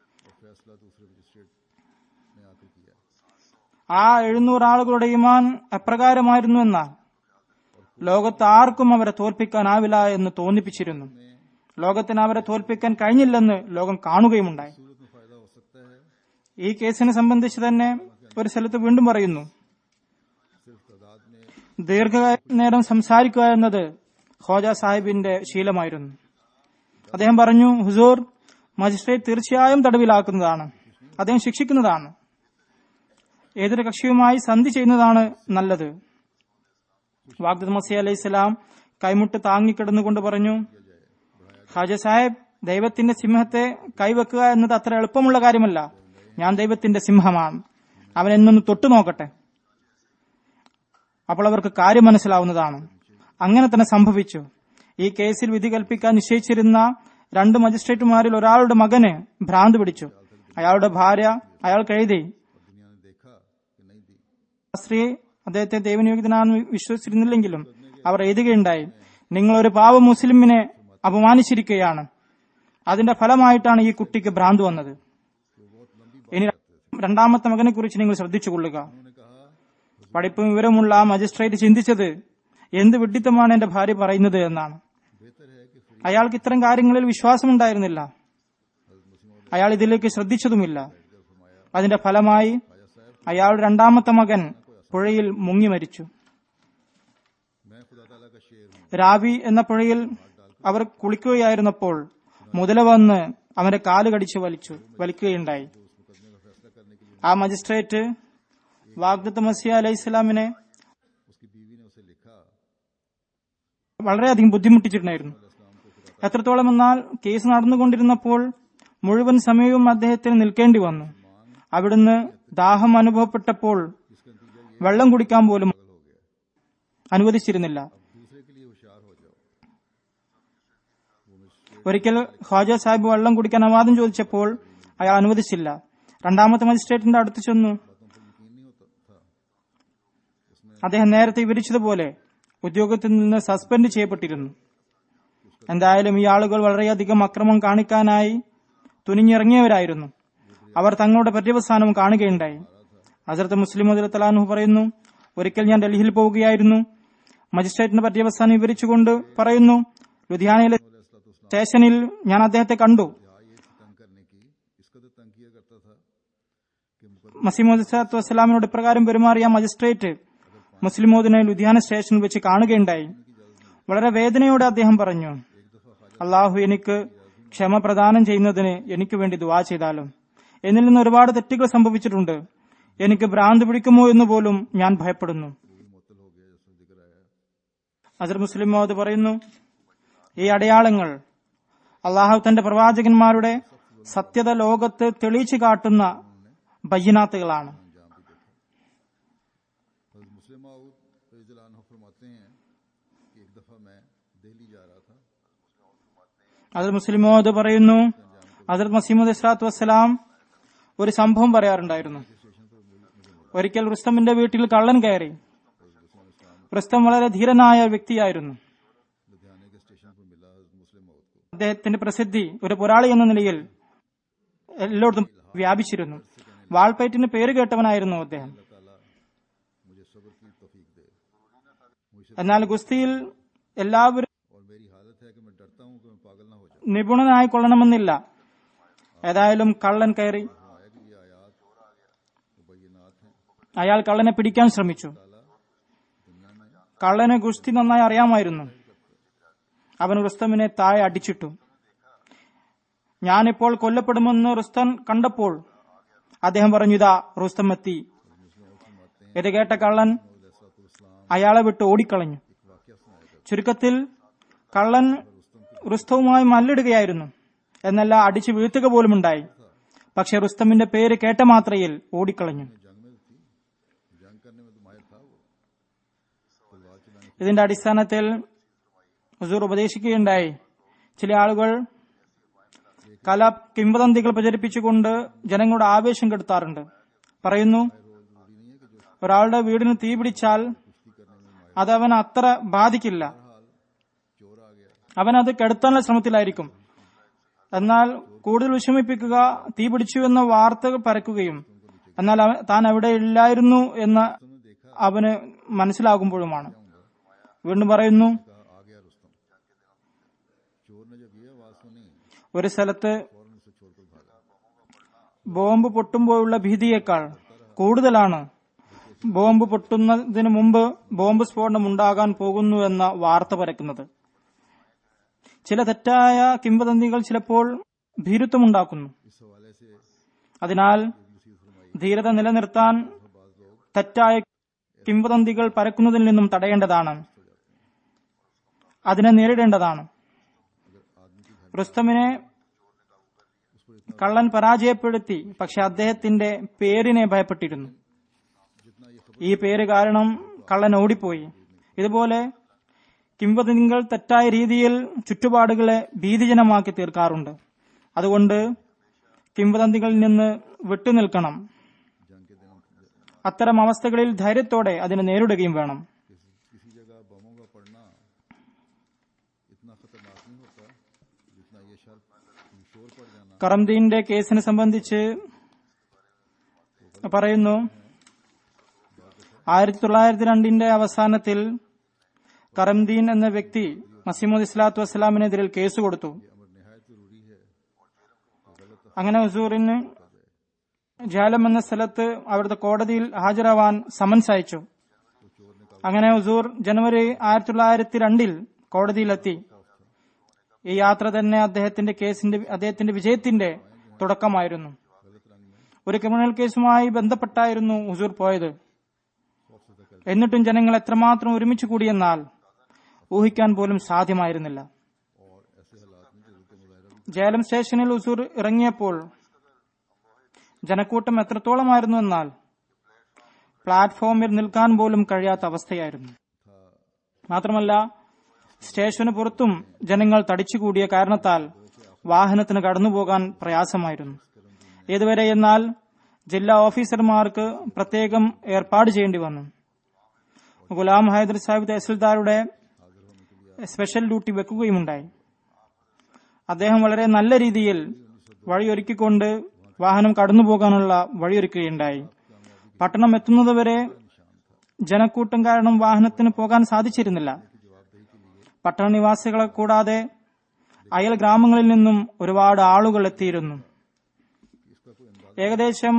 ആ എഴുന്നൂറ് ആളുകളുടെ ഈമാൻ എപ്രകാരമായിരുന്നു എന്നാൽ ലോകത്ത് ആർക്കും അവരെ തോൽപ്പിക്കാനാവില്ല എന്ന് തോന്നിപ്പിച്ചിരുന്നു ലോകത്തിന് അവരെ തോൽപ്പിക്കാൻ കഴിഞ്ഞില്ലെന്ന് ലോകം കാണുകയുമുണ്ടായി ഈ കേസിനെ സംബന്ധിച്ച് തന്നെ ഒരു സ്ഥലത്ത് വീണ്ടും പറയുന്നു सिर्फ तादाद में ദീർഘനേരം സംസാരിക്കുക എന്നത് ഖോജ സാഹിബിന്റെ ശീലമായിരുന്നു അദ്ദേഹം പറഞ്ഞു ഹുസൂർ മജിസ്ട്രേറ്റ് തീർച്ചയായും തടവിലാക്കുന്നതാണ് അദ്ദേഹം ശിക്ഷിക്കുന്നതാണ് ഏതൊരു കക്ഷിയുമായി സന്ധി ചെയ്യുന്നതാണ് നല്ലത് വാഗ്ദത്ത് മസി അലൈഹി സ്വലാം കൈമുട്ട് താങ്ങിക്കിടന്നുകൊണ്ട് പറഞ്ഞു ഖാജ സാഹിബ് ദൈവത്തിന്റെ സിംഹത്തെ കൈവെക്കുക എന്നത് അത്ര എളുപ്പമുള്ള കാര്യമല്ല ഞാൻ ദൈവത്തിന്റെ സിംഹമാണ് അവൻ എന്നൊന്ന് തൊട്ടു നോക്കട്ടെ അപ്പോൾ അവർക്ക് കാര്യം മനസ്സിലാവുന്നതാണ് അങ്ങനെ തന്നെ സംഭവിച്ചു ഈ കേസിൽ വിധി കൽപ്പിക്കാൻ നിശ്ചയിച്ചിരുന്ന രണ്ട് മജിസ്ട്രേറ്റുമാരിൽ ഒരാളുടെ മകന് ഭ്രാന്ത് പിടിച്ചു അയാളുടെ ഭാര്യ അയാൾക്ക് എഴുതി दुनिया ने देखा कि नहीं दी സ്ത്രീ അദ്ദേഹത്തെ ദൈവനിയോഗിതനാണെന്ന് വിശ്വസിച്ചിരുന്നില്ലെങ്കിലും അവർ എഴുതുകയുണ്ടായി നിങ്ങൾ ഒരു പാവ മുസ്ലിമിനെ അപമാനിച്ചിരിക്കുകയാണ് അതിന്റെ ഫലമായിട്ടാണ് ഈ കുട്ടിക്ക് ഭ്രാന്ത് വന്നത് ഇനി രണ്ടാമത്തെ മകനെ കുറിച്ച് നിങ്ങൾ ശ്രദ്ധിച്ചുകൊള്ളുക उन्होंने कहा പഠിപ്പും വിവരമുള്ള ആ മജിസ്ട്രേറ്റ് ചിന്തിച്ചത് എന്ത് വിഡ്ഢിത്തമാണ് എന്റെ ഭാര്യ പറയുന്നത് എന്നാണ് बेहतर है कि फ्री അയാൾക്ക് ഇത്തരം കാര്യങ്ങളിൽ വിശ്വാസമുണ്ടായിരുന്നില്ല അയാൾ ഇതിലേക്ക് ശ്രദ്ധിച്ചതുമില്ല അതിന്റെ ഫലമായി അയാളുടെ രണ്ടാമത്തെ മകൻ പുഴയിൽ മുങ്ങി മരിച്ചു मैं खुदा ताला का शेर हूँ രാവി എന്ന പുഴയിൽ അവർ കുളിക്കുകയായിരുന്നപ്പോൾ മുതല വന്ന് അവന്റെ കാല് കടിച്ച് വലിച്ചു വലിക്കുകയുണ്ടായി ആ മജിസ്ട്രേറ്റ് വാഗ്ദത്ത് മസിയ അലൈഹി സ്വലാമിനെ उसकी बीवी ने उसे लिखा വളരെയധികം ബുദ്ധിമുട്ടിച്ചിട്ടുണ്ടായിരുന്നു എത്രത്തോളം എന്നാൽ കേസ് നടന്നുകൊണ്ടിരുന്നപ്പോൾ മുഴുവൻ സമയവും അദ്ദേഹത്തിന് നിൽക്കേണ്ടി വന്നു അവിടുന്ന് ദാഹം അനുഭവപ്പെട്ടപ്പോൾ വെള്ളം കുടിക്കാൻ പോലും അനുവദിച്ചിരുന്നില്ല दूसरे के लिए होशियार हो जाओ ഒരിക്കൽ ഖ്വാജ സാഹിബ് വെള്ളം കുടിക്കാൻ അനുവാദം ചോദിച്ചപ്പോൾ അയാൾ അനുവദിച്ചില്ല രണ്ടാമത്തെ മജിസ്ട്രേറ്റിന്റെ അടുത്ത് ചെന്നു यकीन नहीं होता था അദ്ദേഹം നേരത്തെ വിവരിച്ചതുപോലെ ഉദ്യോഗത്തിൽ നിന്ന് സസ്പെൻഡ് ചെയ്യപ്പെട്ടിരുന്നു എന്തായാലും ഈ ആളുകൾ വളരെയധികം അക്രമം കാണിക്കാനായി തുനിഞ്ഞിറങ്ങിയവരായിരുന്നു അവർ തങ്ങളുടെ പര്യവസാനം കാണുകയുണ്ടായി ഹസരത്ത് മുസ്ലിം തലാൻഹു പറയുന്നു ഒരിക്കൽ ഞാൻ ഡൽഹിയിൽ പോവുകയായിരുന്നു മജിസ്ട്രേറ്റിന്റെ പര്യവസാനം വിവരിച്ചുകൊണ്ട് പറയുന്നു ലുധിയാനയിലെ സ്റ്റേഷനിൽ ഞാൻ അദ്ദേഹത്തെ കണ്ടു या ये थी तंग करने की इस कदर तंग किया करता था कि मुकदमा മസീമോദ് സലാത്തു വസ്സലാമിനോട് ഇപ്രകാരം പെരുമാറിയ മജിസ്ട്രേറ്റ് മുസ്ലിമോദിനെ ലുധിയാന സ്റ്റേഷനിൽ വെച്ച് കാണുകയുണ്ടായി വളരെ വേദനയോടെ അദ്ദേഹം പറഞ്ഞു അള്ളാഹു എനിക്ക് ക്ഷമ പ്രദാനം ചെയ്യുന്നതിന് എനിക്ക് വേണ്ടി ദുവാ ചെയ്താലും എന്നിൽ നിന്ന് ഒരുപാട് തെറ്റുകൾ സംഭവിച്ചിട്ടുണ്ട് എനിക്ക് ഭ്രാന്ത് പിടിക്കുമോ എന്ന് പോലും ഞാൻ ഭയപ്പെടുന്നു मुतल हो गया जैसा जिक्र आया അസർ മുസ്ലിം മോദ് പറയുന്നു ഈ അടയാളങ്ങൾ അള്ളാഹു തന്റെ പ്രവാചകന്മാരുടെ സത്യത ലോകത്ത് തെളിയിച്ചു കാട്ടുന്ന ബയ്യനാത്തുകളാണ് हज़रत मुस्लिम माऊद रज़ियल्लाहु अन्हु फरमाते हैं कि एक दफ़ा मैं दिल्ली जा रहा था അസർ മുസ്ലിം മോദ് പറയുന്നു അസർ മസീമുദ് ഇസ്ലാത്തു വസ്സലാം ഒരു സംഭവം പറയാറുണ്ടായിരുന്നു ഒരിക്കൽ റുസ്തമിന്റെ വീട്ടിൽ കള്ളൻ കയറി റുസ്തം വളരെ ധീരനായ വ്യക്തിയായിരുന്നു लुधियाने के स्टेशन पर मिला हज़रत मुस्लिम माऊद को അദ്ദേഹത്തിന്റെ പ്രസിദ്ധി ഒരു പോരാളി എന്ന നിലയിൽ എല്ലായിടത്തും വ്യാപിച്ചിരുന്നു വാൾപ്പയറ്റിന് പേര് കേട്ടവനായിരുന്നു അദ്ദേഹം अल्लाह ताला मुझे सब्र की तौफीक दे എന്നാൽ ഗുസ്തിയിൽ എല്ലാവരും और मेरी हालत है कि मैं डरता हूँ कि मैं पागल ना हो जाऊँ നിപുണനായി കൊള്ളണമെന്നില്ല ഏതായാലും കള്ളൻ കയറി आया कि ये आयात मुबैनात हैं അയാൾ കള്ളനെ പിടിക്കാൻ ശ്രമിച്ചു കള്ളന് ഗുസ്തി നന്നായി അറിയാമായിരുന്നു അവൻ റുസ്തമിനെ താഴെ അടിച്ചിട്ടു ഞാനിപ്പോൾ കൊല്ലപ്പെടുമെന്ന് റുസ്തൻ കണ്ടപ്പോൾ അദ്ദേഹം പറഞ്ഞു ഇതാ റുസ്തം എത്തി ഇത് കേട്ട കള്ളൻ അയാളെ വിട്ട് ഓടിക്കളഞ്ഞു ചുരുക്കത്തിൽ കള്ളൻ റുസ്തവുമായി മല്ലിടുകയായിരുന്നു എന്നല്ല അടിച്ചു വീഴ്ത്തുക പോലും ഉണ്ടായി പക്ഷെ റുസ്തമിന്റെ പേര് കേട്ട മാത്രയിൽ ഓടിക്കളഞ്ഞു जंग में थी जंग करने में तो माहिर था वो तलवार चलाने ഇതിന്റെ അടിസ്ഥാനത്തിൽ ഹുസൂർ ഉപദേശിക്കുകയുണ്ടായി ചില ആളുകൾ കല കിംവദന്തികൾ പ്രചരിപ്പിച്ചുകൊണ്ട് ജനങ്ങളുടെ ആവേശം കെടുത്താറുണ്ട് പറയുന്നു ഒരാളുടെ വീടിന് തീ പിടിച്ചാൽ അത് അവൻ അത്ര ബാധിക്കില്ല चोर आ गया അവൻ അത് കെടുത്താനുള്ള ശ്രമത്തിലായിരിക്കും എന്നാൽ കൂടുതൽ വിഷമിപ്പിക്കുക തീ പിടിച്ചു എന്ന വാർത്തകൾ പരക്കുകയും എന്നാൽ അവൻ താൻ അവിടെ ഇല്ലായിരുന്നു എന്ന് അവന് മനസ്സിലാകുമ്പോഴുമാണ് വീണ്ടും പറയുന്നു कहा आ गया रुस्तम चोर ने जब ये आवाज सुनी ഒരു സ്ഥലത്ത് फौरन उसे छोड़कर भागा ബോംബ് പൊട്ടുമ്പോഴുള്ള ഭീതിയേക്കാൾ കൂടുതലാണ് ബോംബ് പൊട്ടുന്നതിന് മുമ്പ് ബോംബ് സ്ഫോടനം ഉണ്ടാകാൻ പോകുന്നു എന്ന വാർത്ത പരക്കുന്നത് ചില തെറ്റായ കിംവദന്തികൾ ചിലപ്പോൾ ഭീരുത്വമുണ്ടാക്കുന്നു इस हवाले से അതിനാൽ ധീരത നിലനിർത്താൻ തെറ്റായ കിംവദന്തികൾ പരക്കുന്നതിൽ നിന്നും തടയേണ്ടതാണ് അതിനെ നേരിടേണ്ടതാണ് റുസ്തമിനെ കള്ളൻ പരാജയപ്പെടുത്തി പക്ഷെ അദ്ദേഹത്തിന്റെ പേരിനെ ഭയപ്പെട്ടിരുന്നു ഈ പേര് കാരണം കള്ളൻ ഓടിപ്പോയി ഇതുപോലെ കിംവദന്തികൾ തെറ്റായ രീതിയിൽ ചുറ്റുപാടുകളെ ഭീതിജനമാക്കി തീർക്കാറുണ്ട് അതുകൊണ്ട് കിംവദന്തികളിൽ നിന്ന് വിട്ടുനിൽക്കണം അത്തരം അവസ്ഥകളിൽ ധൈര്യത്തോടെ അതിനെ നേരിടുകയും വേണം किसी जगह बमों का पड़ना इतना खतरनाक नहीं होता जितना ये शर शोर पड़ जाना കറംദീന്റെ കേസിനെ സംബന്ധിച്ച് പറയുന്നു ആയിരത്തി തൊള്ളായിരത്തി രണ്ടിന്റെ അവസാനത്തിൽ കറംദീൻ എന്ന വ്യക്തി മസീമുദ് ഇസ്ലാത്തു വസ്സലാമിനെതിരിൽ കേസ് കൊടുത്തു അങ്ങനെ ഹുസൂറിന് ജാലം എന്ന സ്ഥലത്ത് അവിടുത്തെ കോടതിയിൽ ഹാജരാവാൻ സമൻസ് അയച്ചു അങ്ങനെ ഹുസൂർ ജനുവരി ആയിരത്തി തൊള്ളായിരത്തി രണ്ടിൽ കോടതിയിലെത്തി ഈ യാത്ര തന്നെ അദ്ദേഹത്തിന്റെ കേസിന്റെ അദ്ദേഹത്തിന്റെ വിജയത്തിന്റെ തുടക്കമായിരുന്നു ഒരു ക്രിമിനൽ കേസുമായി ബന്ധപ്പെട്ടായിരുന്നു ഹുസൂർ പോയത് എന്നിട്ടും ജനങ്ങൾ എത്രമാത്രം ഒരുമിച്ച് കൂടിയെന്നാൽ ഊഹിക്കാൻ പോലും സാധ്യമായിരുന്നില്ല ജേലം സ്റ്റേഷനിൽ ഹുസൂർ ഇറങ്ങിയപ്പോൾ ജനക്കൂട്ടം എത്രത്തോളമായിരുന്നു എന്നാൽ പ്ലാറ്റ്ഫോമിൽ നിൽക്കാൻ പോലും കഴിയാത്ത അവസ്ഥയായിരുന്നു മാത്രമല്ല സ്റ്റേഷന് പുറത്തും ജനങ്ങൾ തടിച്ചുകൂടിയ കാരണത്താൽ വാഹനത്തിന് കടന്നുപോകാൻ പ്രയാസമായിരുന്നു ഇതുവരെ എന്നാൽ ജില്ലാ ഓഫീസർമാർക്ക് പ്രത്യേകം ഏർപ്പാട് ചെയ്യേണ്ടി വന്നു ഗുലാം ഹൈദർ സാഹിബ് തഹസിൽദാരുടെ സ്പെഷ്യൽ ഡ്യൂട്ടി വെക്കുകയുമുണ്ടായി അദ്ദേഹം വളരെ നല്ല രീതിയിൽ വഴിയൊരുക്കിക്കൊണ്ട് വാഹനം കടന്നുപോകാനുള്ള വഴിയൊരുക്കുകയുണ്ടായി പട്ടണം എത്തുന്നതുവരെ ജനക്കൂട്ടം കാരണം വാഹനത്തിന് പോകാൻ സാധിച്ചിരുന്നില്ല പട്ടണ നിവാസികളെ കൂടാതെ അയൽ ഗ്രാമങ്ങളിൽ നിന്നും ഒരുപാട് ആളുകൾ എത്തിയിരുന്നു ഏകദേശം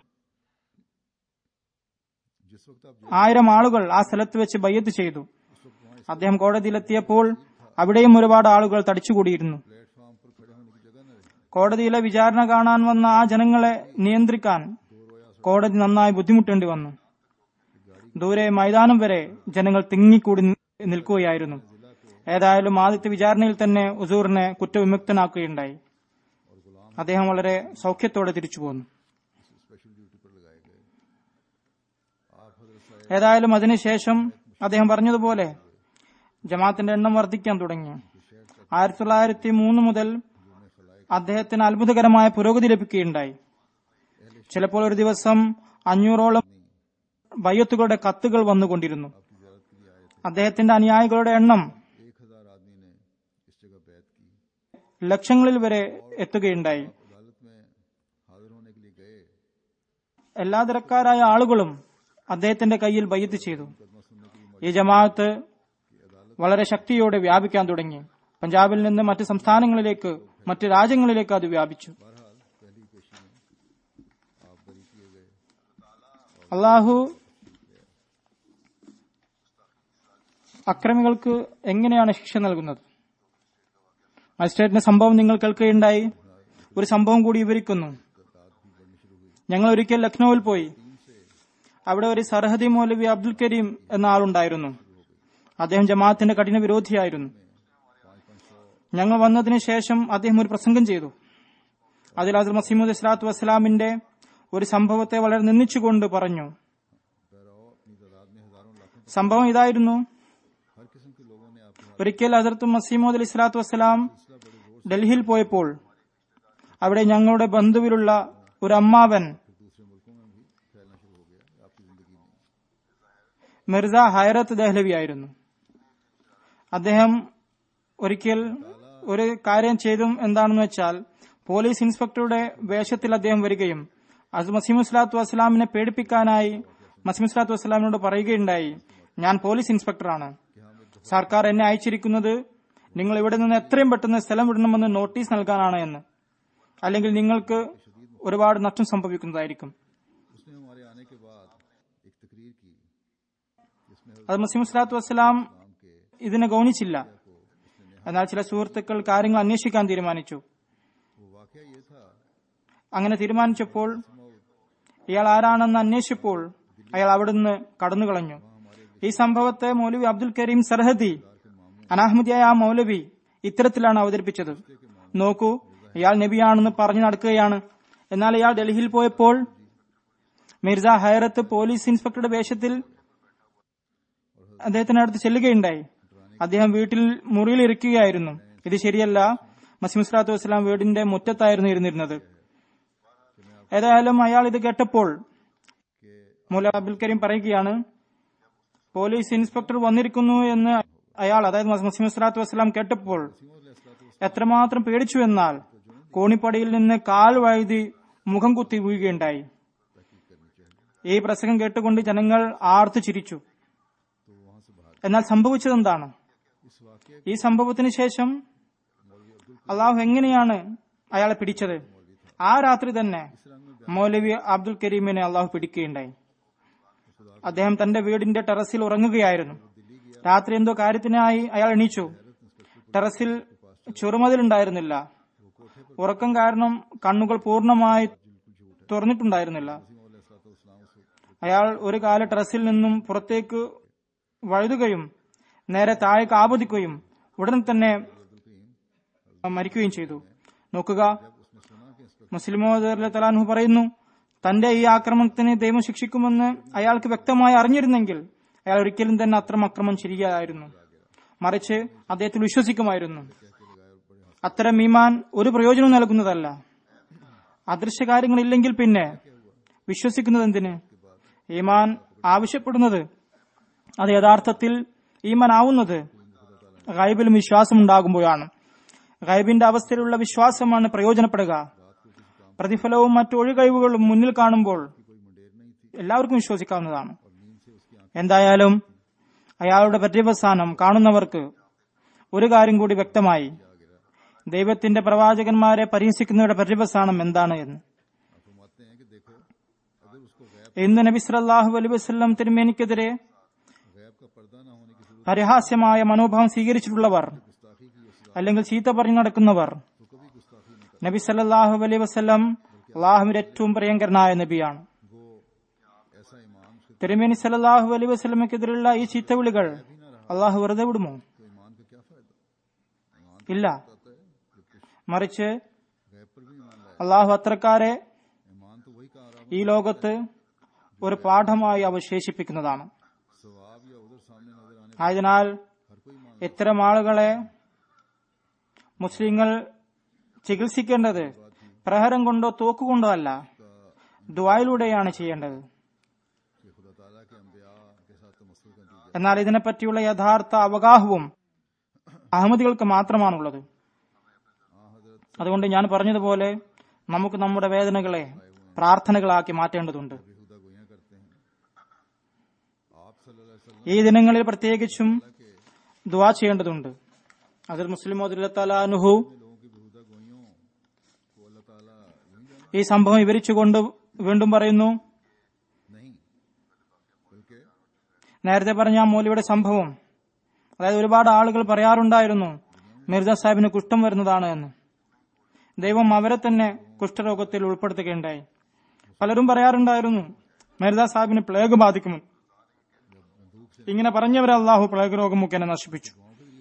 जिस वक्त आप ആയിരം ആളുകൾ ആ സ്ഥലത്ത് വെച്ച് ബയ്യത്ത് ചെയ്തു അദ്ദേഹം കോടതിയിലെത്തിയപ്പോൾ അവിടെയും ഒരുപാട് ആളുകൾ തടിച്ചുകൂടിയിരുന്നു प्लेटफॉर्म पर खड़े होने की जगह न रही കോടതിയിലെ വിചാരണ കാണാൻ വന്ന ആ ജനങ്ങളെ നിയന്ത്രിക്കാൻ കോടതി നന്നായി ബുദ്ധിമുട്ടേണ്ടി വന്നു ദൂരെ മൈതാനം വരെ ജനങ്ങൾ തിങ്ങിക്കൂടി നി- നിൽക്കുകയായിരുന്നു ഏതായാലും ആദ്യത്തെ വിചാരണയിൽ തന്നെ ഉസൂറിനെ കുറ്റവിമുക്തനാക്കുകയുണ്ടായി അദ്ദേഹം വളരെ സൗഖ്യത്തോടെ തിരിച്ചു പോന്നു स्पेशल ड्यूटी पर लगाए गए आप हजरत साहब ഏതായാലും അതിനുശേഷം അദ്ദേഹം പറഞ്ഞതുപോലെ ജമാഅത്തിന്റെ എണ്ണം വർദ്ധിക്കാൻ തുടങ്ങി ആയിരത്തി തൊള്ളായിരത്തി മൂന്ന് മുതൽ അദ്ദേഹത്തിന് അത്ഭുതകരമായ പുരോഗതി ലഭിക്കുകയുണ്ടായി ചിലപ്പോൾ ഒരു ദിവസം അഞ്ഞൂറോളം ബയ്യത്തുകളുടെ കത്തുകൾ വന്നുകൊണ്ടിരുന്നു അദ്ദേഹത്തിന്റെ അനുയായികളുടെ എണ്ണം एक हजार आदमी ने इस जगह बैत की ലക്ഷങ്ങളിൽ വരെ എത്തുകയുണ്ടായി अदालत में हाजिर होने के लिए गए എല്ലാ തരക്കാരായ ആളുകളും അദ്ദേഹത്തിന്റെ കയ്യിൽ ബയ്യത്ത് ചെയ്തു ഈ ജമാഅത്ത് വളരെ ശക്തിയോടെ വ്യാപിക്കാൻ തുടങ്ങി പഞ്ചാബിൽ നിന്ന് മറ്റ് സംസ്ഥാനങ്ങളിലേക്ക് മറ്റ് രാജ്യങ്ങളിലേക്ക് അത് വ്യാപിച്ചു बहरहाल पहली पेशी में आप बरी किए गए അള്ളാഹു അക്രമികൾക്ക് എങ്ങനെയാണ് ശിക്ഷ നൽകുന്നത് മജിസ്ട്രേറ്റിന്റെ സംഭവം നിങ്ങൾ കേൾക്കുകയുണ്ടായി ഒരു സംഭവം കൂടി വിവരിക്കുന്നു ഞങ്ങൾ ഒരിക്കൽ ലക്നൌവിൽ പോയി അവിടെ ഒരു സർഹദി മൗലവി അബ്ദുൽ കരീം എന്ന ആളുണ്ടായിരുന്നു അദ്ദേഹം ജമാഅത്തിന്റെ കഠിന വിരോധിയായിരുന്നു ഞങ്ങൾ വന്നതിന് ശേഷം അദ്ദേഹം ഒരു പ്രസംഗം ചെയ്തു അതിൽ അസർ മസീമുദ് ഇസ്ലാത്തു വസ്സലാമിന്റെ ഒരു സംഭവത്തെ വളരെ നിന്ദിച്ചുകൊണ്ട് പറഞ്ഞു സംഭവം ഇതായിരുന്നു हर किस्म के लोगों ने आपके ഒരിക്കൽ ഹസരത്ത് മസീമോദ് അലി സ്വലാത്തു വസ്സലാം ഡൽഹിയിൽ പോയപ്പോൾ അവിടെ ഞങ്ങളുടെ ബന്ധുവിലുള്ള ഒരു അമ്മാവൻ दूसरे मुल्कों में भी फैलना शुरू हो गया आपकी जिंदगी में മിർസ ഹൈറത്ത് ദഹ്ലവി ആയിരുന്നു അദ്ദേഹം ഒരിക്കൽ ഒരു കാര്യം ചെയ്തും എന്താണെന്ന് വെച്ചാൽ പോലീസ് ഇൻസ്പെക്ടറുടെ വേഷത്തിൽ അദ്ദേഹം വരികയും അത് മസീമു സ്വലാത്തു വസ്സലാമിനെ പേടിപ്പിക്കാനായി മസീമു സ്വലാത്തു വസ്സലാമിനോട് പറയുകയുണ്ടായി ഞാൻ പോലീസ് ഇൻസ്പെക്ടറാണ് സർക്കാർ എന്നെ അയച്ചിരിക്കുന്നത് നിങ്ങൾ ഇവിടെ നിന്ന് എത്രയും പെട്ടെന്ന് സ്ഥലം വിടണമെന്ന് നോട്ടീസ് നൽകാനാണ് എന്ന് അല്ലെങ്കിൽ നിങ്ങൾക്ക് ഒരുപാട് നഷ്ടം സംഭവിക്കുന്നതായിരിക്കും उसने हमारे आने के बाद एक तकरीर की जिसमें हजरत അത് മസീം സ്വലാത്തു വസ്സലാം इस्लाम के ഇതിനെ ഗൗനിച്ചില്ല എന്നാൽ ചില സുഹൃത്തുക്കൾ കാര്യങ്ങൾ അന്വേഷിക്കാൻ തീരുമാനിച്ചു वो वाक्य ये था അങ്ങനെ തീരുമാനിച്ചപ്പോൾ ഇയാൾ ആരാണെന്ന് അന്വേഷിച്ചപ്പോൾ അയാൾ അവിടുന്ന് കടന്നുകളഞ്ഞു ഈ സംഭവത്തെ മൗലവി അബ്ദുൽ കരീം സർഹദി അനാഹ്മദിയായ ആ മൗലവി ഇത്തരത്തിലാണ് അവതരിപ്പിച്ചത് നോക്കൂ ഇയാൾ നബിയാണെന്ന് പറഞ്ഞു നടക്കുകയാണ് എന്നാൽ ഇയാൾ ഡൽഹിയിൽ പോയപ്പോൾ മിർസ ഹൈറത്ത് പോലീസ് ഇൻസ്പെക്ടറുടെ വേഷത്തിൽ അദ്ദേഹത്തിന്റെ അടുത്ത് ചെല്ലുകയുണ്ടായി അദ്ദേഹം വീട്ടിൽ മുറിയിൽ ഇരിക്കുകയായിരുന്നു ഇത് ശരിയല്ല മസീം സ്വലാത്തു വസ്സലാം വീടിന്റെ മുറ്റത്തായിരുന്നു ഇരുന്നിരുന്നത് ഏതായാലും അയാൾ ഇത് കേട്ടപ്പോൾ മൂല അബ്ദുൽ കരീം പറയുകയാണ് പോലീസ് ഇൻസ്പെക്ടർ വന്നിരിക്കുന്നു എന്ന് അയാൾ അതായത് മസീം സ്വലാത്തു വസ്സലാം കേട്ടപ്പോൾ എത്രമാത്രം പേടിച്ചു എന്നാൽ കോണിപ്പടിയിൽ നിന്ന് കാൽ വഴുതി മുഖം കുത്തി വീഴുകയുണ്ടായി ഈ പ്രസംഗം കേട്ടുകൊണ്ട് ജനങ്ങൾ ആർത്തു ചിരിച്ചു എന്നാൽ സംഭവിച്ചതെന്താണ് ഈ സംഭവത്തിന് ശേഷം അള്ളാഹു എങ്ങനെയാണ് അയാളെ പിടിച്ചത് ആ രാത്രി തന്നെ മൗലവി അബ്ദുൽ കരീമിനെ അള്ളാഹു പിടിക്കുകയുണ്ടായി അദ്ദേഹം തന്റെ വീടിന്റെ ടെറസിൽ ഉറങ്ങുകയായിരുന്നു രാത്രി എന്തോ കാര്യത്തിനായി അയാൾ എണീച്ചു ടെറസിൽ ചെറുമതിലുണ്ടായിരുന്നില്ല ഉറക്കം കാരണം കണ്ണുകൾ പൂർണ്ണമായി തുറന്നിട്ടുണ്ടായിരുന്നില്ല അയാൾ ഒരു കാല ടെറസിൽ നിന്നും പുറത്തേക്ക് വഴുതുകയും നേരെ താഴേക്ക് ആപതിക്കുകയും ഉടൻ തന്നെ മരിക്കുകയും ചെയ്തു നോക്കുക മുസ്ലിമോ തലാൻഹു പറയുന്നു തന്റെ ഈ ആക്രമണത്തിന് ദൈവം ശിക്ഷിക്കുമെന്ന് അയാൾക്ക് വ്യക്തമായി അറിഞ്ഞിരുന്നെങ്കിൽ അയാൾ ഒരിക്കലും തന്നെ അത്തരം അക്രമം ചെയ്യുകയായിരുന്നു മറിച്ച് അദ്ദേഹത്തിൽ വിശ്വസിക്കുമായിരുന്നു അത്തരം ഈമാൻ ഒരു പ്രയോജനവും നൽകുന്നതല്ല അദൃശ്യ കാര്യങ്ങളില്ലെങ്കിൽ പിന്നെ വിശ്വസിക്കുന്നത് എന്തിന് ഈമാൻ ആവശ്യപ്പെടുന്നത് അത് യഥാർത്ഥത്തിൽ ഈമാൻ ആവുന്നത് ഗൈബിലും വിശ്വാസം ഉണ്ടാകുമ്പോഴാണ് ഗൈബിന്റെ അവസ്ഥയിലുള്ള വിശ്വാസമാണ് പ്രയോജനപ്പെടുക പ്രതിഫലവും മറ്റു ഒഴികഴിവുകളും മുന്നിൽ കാണുമ്പോൾ എല്ലാവർക്കും വിശ്വസിക്കാവുന്നതാണ് എന്തായാലും അയാളുടെ പര്യവസാനം കാണുന്നവർക്ക് ഒരു കാര്യം കൂടി വ്യക്തമായി ദൈവത്തിന്റെ പ്രവാചകന്മാരെ പരിഹസിക്കുന്നവരുടെ പര്യവസാനം എന്താണ് എന്ന് फरमाते हैं कि देखो अगर उसको गैब ഇന്ന് നബി സല്ലല്ലാഹു അലൈഹി വസല്ലം തിരുമേനിക്കെതിരെ गैब का पर्दा ना होने की जरूरत പരിഹാസ്യമായ മനോഭാവം സ്വീകരിച്ചിട്ടുള്ളവർ गुस्ताखी की उस അല്ലെങ്കിൽ ചീത്ത പറഞ്ഞു നടക്കുന്നവർ तो कभी गुस्ताखी नहीं कर നബി സല്ലല്ലാഹു അലൈഹി വസല്ലം അള്ളാഹുവിന്റെ ഏറ്റവും പ്രിയങ്കരനായ നബിയാണ് वो ऐसा ईमान उसके തിരുമേനി സല്ലല്ലാഹു അലൈഹി വസല്ലമക്കെതിരെയുള്ള ഈ ചീത്തവിളികൾ അള്ളാഹു വെറുതെ വിടുമോ तो ईमान का क्या फायदा ईमान ഇല്ല आता है जब कुछ മറിച്ച് गैब पर भी ईमान लाए അള്ളാഹു അത്രക്കാരെ ईमान तो वही कहा रहा ഈ ലോകത്ത് ഒരു പാഠമായി അവശേഷിപ്പിക്കുന്നതാണ് सवाब या उधर सामने नजर आने ആയതിനാൽ हर कोई ईमान ഇത്തരം ആളുകളെ മുസ്ലിങ്ങൾ ചികിത്സിക്കേണ്ടത് പ്രഹരം കൊണ്ടോ തോക്കുകൊണ്ടോ അല്ല ദ്വായിലൂടെയാണ് ചെയ്യേണ്ടത് कि खुदा ताला के अम्बिया के साथ तमस्सुल का नतीजा എന്നാൽ ഇതിനെപ്പറ്റിയുള്ള യഥാർത്ഥ അവഗാഹവും അഹമ്മദികൾക്ക് മാത്രമാണുള്ളത് അതുകൊണ്ട് ഞാൻ പറഞ്ഞതുപോലെ നമുക്ക് നമ്മുടെ വേദനകളെ പ്രാർത്ഥനകളാക്കി മാറ്റേണ്ടതുണ്ട് बेहुदा गोइयां करते हैं आप सल्लल्लाहु अलैहि वसल्लम ഈ ദിനങ്ങളിൽ പ്രത്യേകിച്ചും ദുവാ ചെയ്യേണ്ടതുണ്ട് അതിൽ മുസ്ലിം അനുഹു लोगों की बेहुदा गोइयों को अल्लाह ताला यूं जाने ഈ സംഭവം വിവരിച്ചുകൊണ്ട് വീണ്ടും പറയുന്നു नहीं बल्कि നേരത്തെ പറഞ്ഞ ആ മൗലിയുടെ സംഭവം അതായത് ഒരുപാട് ആളുകൾ പറയാറുണ്ടായിരുന്നു മിർജ സാഹിബിന് കുഷ്ഠം വരുന്നതാണ് എന്ന് ദൈവം അവരെ തന്നെ കുഷ്ഠരോഗത്തിൽ ഉൾപ്പെടുത്തുകയുണ്ടായി പലരും പറയാറുണ്ടായിരുന്നു മിർജ സാഹിബിന് പ്ലേഗ് ബാധിക്കുമെന്ന് ഇങ്ങനെ പറഞ്ഞവരെ അള്ളാഹു പ്ലേഗ് രോഗം മുഖേന നശിപ്പിച്ചു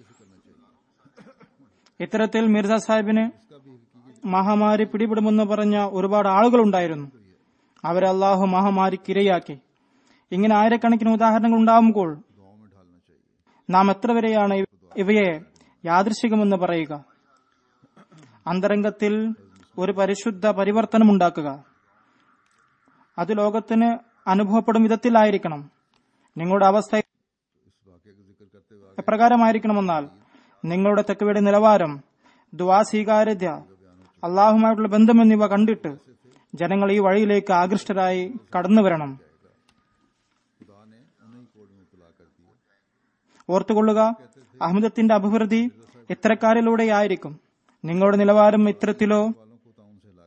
ഇത്തരത്തിൽ മിർജ സാഹിബിന് മഹാമാരി പിടിപെടുമെന്ന് പറഞ്ഞ ഒരുപാട് ആളുകളുണ്ടായിരുന്നു അവരെ അള്ളാഹു മഹാമാരിക്ക് ഇരയാക്കി ഇങ്ങനെ ആയിരക്കണക്കിന് ഉദാഹരണങ്ങൾ ഉണ്ടാകുമ്പോൾ दुआओं में ढालना चाहिए നാം എത്ര വരെയാണ് ഇവ- ഇവയെ യാദൃശികമെന്ന് പറയുക അന്തരംഗത്തിൽ ഒരു പരിശുദ്ധ പരിവർത്തനമുണ്ടാക്കുക അത് ലോകത്തിന് അനുഭവപ്പെടും വിധത്തിലായിരിക്കണം നിങ്ങളുടെ അവസ്ഥ इस वाक्य का जिक्र करते हुए എപ്രകാരമായിരിക്കണമെന്നാൽ നിങ്ങളുടെ തെക്കുവയുടെ നിലവാരം ദ്വാ സ്വീകാര്യത അള്ളാഹുമായിട്ടുള്ള ബന്ധം എന്നിവ കണ്ടിട്ട് ജനങ്ങൾ ഈ വഴിയിലേക്ക് ആകൃഷ്ടരായി കടന്നു വരണം खुदा ने उन्हीं कोड में इतला कर दिया ഓർത്തുകൊള്ളുക അഹമ്മദത്തിന്റെ അഭിവൃദ്ധി ഇത്തരക്കാരിലൂടെയായിരിക്കും നിങ്ങളുടെ നിലവാരം ഇത്തരത്തിലോ वालों को ताउन से हलाक किया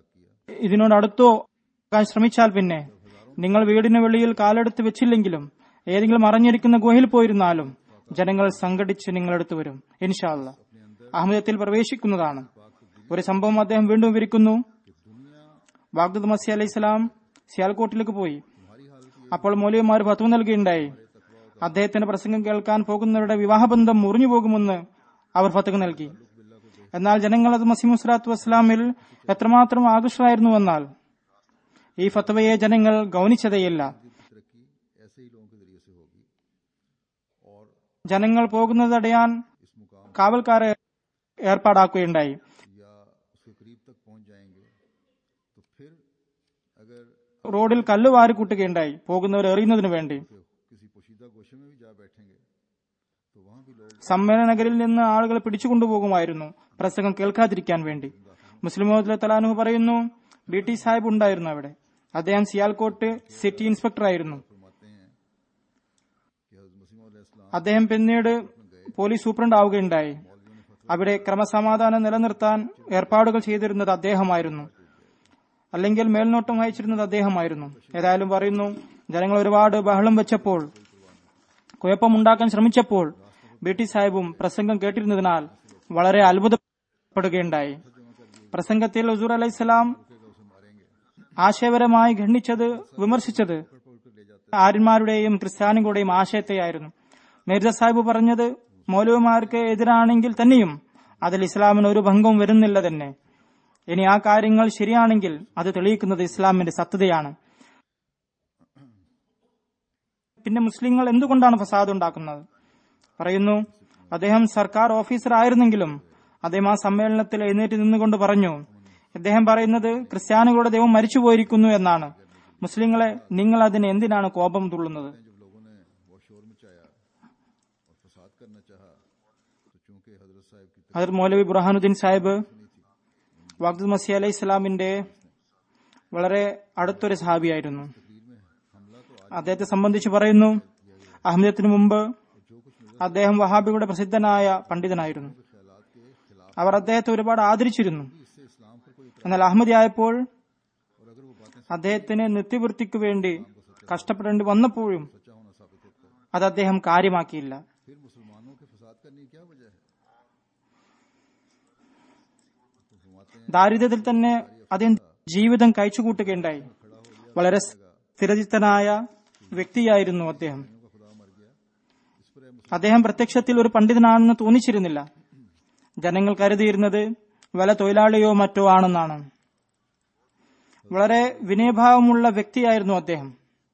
ഇതിനോട് അടുത്തോ ആകാൻ ശ്രമിച്ചാൽ പിന്നെ നിങ്ങൾ വീടിന് വെളിയിൽ കാലെടുത്ത് വെച്ചില്ലെങ്കിലും ഏതെങ്കിലും അറിഞ്ഞിരിക്കുന്ന ഗുഹയിൽ പോയിരുന്നാലും ജനങ്ങൾ സംഘടിച്ച് നിങ്ങളെടുത്ത് വരും ഇൻഷാല്ല അഹമ്മദത്തിൽ പ്രവേശിക്കുന്നതാണ് ഒരു സംഭവം അദ്ദേഹം വീണ്ടും വിവരിക്കുന്നു ബാഗ്ദദ് മസി അലൈഹി സ്വലാം സിയാൽകോട്ടിലേക്ക് പോയി അപ്പോൾ മൗലിയമാർ ഫത്വ നൽകുകയുണ്ടായി അദ്ദേഹത്തിന്റെ പ്രസംഗം കേൾക്കാൻ പോകുന്നവരുടെ വിവാഹബന്ധം മുറിഞ്ഞു പോകുമെന്ന് അവർ ഫത്വ നൽകി എന്നാൽ ജനങ്ങൾ അത് മസീം സ്വലാത്തു വസ്സലാമിൽ എത്രമാത്രം ആകർഷമായിരുന്നുവെന്നാൽ ഈ ഫത്വയെ ജനങ്ങൾ ഗൗനിച്ചതേയില്ല तरक्की ऐसे ही लोगों के जरिए से होगी और ജനങ്ങൾ പോകുന്നത് തടയാൻ इस मुकाम കാവൽക്കാരെ ഏർപ്പാടാക്കുകയുണ്ടായി या उसके करीब तक पहुंच जाएंगे तो फिर अगर റോഡിൽ കല്ല് വാരി കൂട്ടുകയുണ്ടായി പോകുന്നവർ എറിയുന്നതിനു വേണ്ടി किसी पोशीदा गोशे में भी जा बैठेंगे तो वहां भी लोग സമ്മേളന നഗരിൽ നിന്ന് ആളുകളെ പിടിച്ചുകൊണ്ടുപോകുമായിരുന്നു പ്രസംഗം കേൾക്കാതിരിക്കാൻ വേണ്ടി മുസ്ലിം മോഹദ്ദുൽ തലാനു പറയുന്നു ബി ടി സാഹിബ് ഉണ്ടായിരുന്നു അവിടെ അദ്ദേഹം സിയാൽകോട്ട് സിറ്റി ഇൻസ്പെക്ടർ ആയിരുന്നു फरमाते हैं कि हजरत मसीम अलैहिस्सलाम അദ്ദേഹം പിന്നീട് പോലീസ് സൂപ്രണ്ട് ആവുകയുണ്ടായി അവിടെ ക്രമസമാധാനം നിലനിർത്താൻ ഏർപ്പാടുകൾ ചെയ്തിരുന്നത് അദ്ദേഹമായിരുന്നു അല്ലെങ്കിൽ മേൽനോട്ടം വഹിച്ചിരുന്നത് അദ്ദേഹമായിരുന്നു ഏതായാലും പറയുന്നു ജനങ്ങൾ ഒരുപാട് ബഹളം വെച്ചപ്പോൾ കുഴപ്പമുണ്ടാക്കാൻ ശ്രമിച്ചപ്പോൾ ബി ടി സാഹിബും പ്രസംഗം കേട്ടിരുന്നതിനാൽ വളരെ അത്ഭുതപ്പെടുകയുണ്ടായി പ്രസംഗത്തിൽ ഹസൂർ അലൈഹിസ്സലാം ആശയപരമായി ഖണ്ഡിച്ചത് വിമർശിച്ചത് ആര്യന്മാരുടെയും ക്രിസ്ത്യാനികളുടെയും ആശയത്തെയായിരുന്നു മിർജ സാഹിബ് പറഞ്ഞത് മൗലവിമാർക്ക് എതിരാണെങ്കിൽ തന്നെയും അതിൽ ഇസ്ലാമിന് ഒരു ഭംഗവും വരുന്നില്ല തന്നെ ഇനി ആ കാര്യങ്ങൾ ശരിയാണെങ്കിൽ അത് തെളിയിക്കുന്നത് ഇസ്ലാമിന്റെ സത്യതയാണ് പിന്നെ മുസ്ലിങ്ങൾ എന്തുകൊണ്ടാണ് ഫസാദ് ഉണ്ടാക്കുന്നത് പറയുന്നു അദ്ദേഹം സർക്കാർ ഓഫീസർ ആയിരുന്നെങ്കിലും അദ്ദേഹം ആ സമ്മേളനത്തിൽ എഴുന്നേറ്റ് നിന്നുകൊണ്ട് പറഞ്ഞു അദ്ദേഹം പറയുന്നത് ക്രിസ്ത്യാനികളുടെ ദൈവം മരിച്ചുപോയിരിക്കുന്നു എന്നാണ് മുസ്ലിങ്ങളെ നിങ്ങൾ അതിന് എന്തിനാണ് കോപം തുള്ളുന്നത് जब लोगों ने वो शोर मचाया और फसाद करना चाहा तो चूंकि हजरत साहब की ഹജർ മൗലവി ബുർഹാനുദ്ദീൻ സാഹിബ് വാഗ്ദ് മസി അലൈഹി ഇസ്ലാമിന്റെ വളരെ അടുത്തൊരു സഹാബിയായിരുന്നു അദ്ദേഹത്തെ സംബന്ധിച്ച് പറയുന്നു അഹമ്മദത്തിന് മുമ്പ് അദ്ദേഹം വഹാബിയുടെ പ്രസിദ്ധനായ പണ്ഡിതനായിരുന്നു അവർ അദ്ദേഹത്തെ ഒരുപാട് ആദരിച്ചിരുന്നു എന്നാൽ അഹമ്മദി ആയപ്പോൾ അദ്ദേഹത്തിന് നിത്യവൃത്തിക്ക് വേണ്ടി കഷ്ടപ്പെടേണ്ടി വന്നപ്പോഴും അത് അദ്ദേഹം കാര്യമാക്കിയില്ല फिर मुसलमानों के फसाद करने की क्या वजह है ദാരിദ്ര്യത്തിൽ തന്നെ അദ്ദേഹം ജീവിതം കഴിച്ചുകൂട്ടുകയുണ്ടായി വളരെ സ്ഥിരചിത്തനായ വ്യക്തിയായിരുന്നു അദ്ദേഹം അദ്ദേഹം പ്രത്യക്ഷത്തിൽ ഒരു പണ്ഡിതനാണെന്ന് തോന്നിച്ചിരുന്നില്ല ജനങ്ങൾ കരുതിയിരുന്നത് വല തൊഴിലാളിയോ മറ്റോ ആണെന്നാണ് വളരെ വിനയഭാവമുള്ള വ്യക്തിയായിരുന്നു അദ്ദേഹം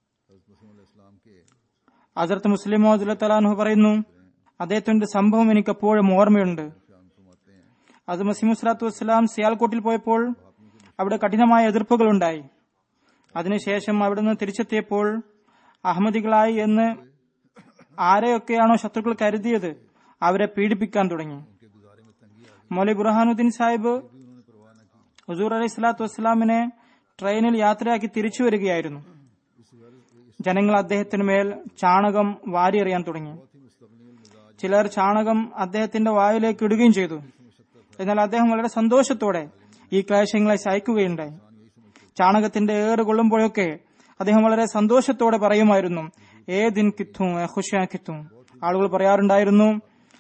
ഹസരത്ത് മുസ്ലിം തലാൻഹു പറയുന്നു അദ്ദേഹത്തിന്റെ സംഭവം എനിക്ക് എപ്പോഴും ഓർമ്മയുണ്ട് അത് മസീം സ്വലാത്തു വസ്സലാം സിയാൽകോട്ടിൽ പോയപ്പോൾ അവിടെ കഠിനമായ എതിർപ്പുകൾ ഉണ്ടായി അതിനുശേഷം അവിടെ നിന്ന് തിരിച്ചെത്തിയപ്പോൾ അഹമ്മദികളായി എന്ന് ആരെയൊക്കെയാണോ ശത്രുക്കൾ കരുതിയത് അവരെ പീഡിപ്പിക്കാൻ തുടങ്ങി മൗലി ബുർഹാനുദ്ദീൻ സാഹിബ് ഹുസൂർ അലൈഹി സ്വലാത്തു വസ്സലാമിനെ ട്രെയിനിൽ യാത്രയാക്കി തിരിച്ചു വരികയായിരുന്നു ജനങ്ങൾ അദ്ദേഹത്തിന് മേൽ ചാണകം വാരിയെറിയാൻ തുടങ്ങി ചിലർ ചാണകം അദ്ദേഹത്തിന്റെ വായിലേക്ക് ഇടുകയും ചെയ്തു എന്നാൽ അദ്ദേഹം വളരെ സന്തോഷത്തോടെ ഈ ക്ലേശങ്ങളെ സഹിക്കുകയുണ്ടായി ചാണകത്തിന്റെ ഏറ് കൊള്ളുമ്പോഴൊക്കെ അദ്ദേഹം വളരെ സന്തോഷത്തോടെ പറയുമായിരുന്നു ഏ ദിൻ കിത്തും ഏ ഖുഷിയാ കിത്തും ആളുകൾ പറയാറുണ്ടായിരുന്നു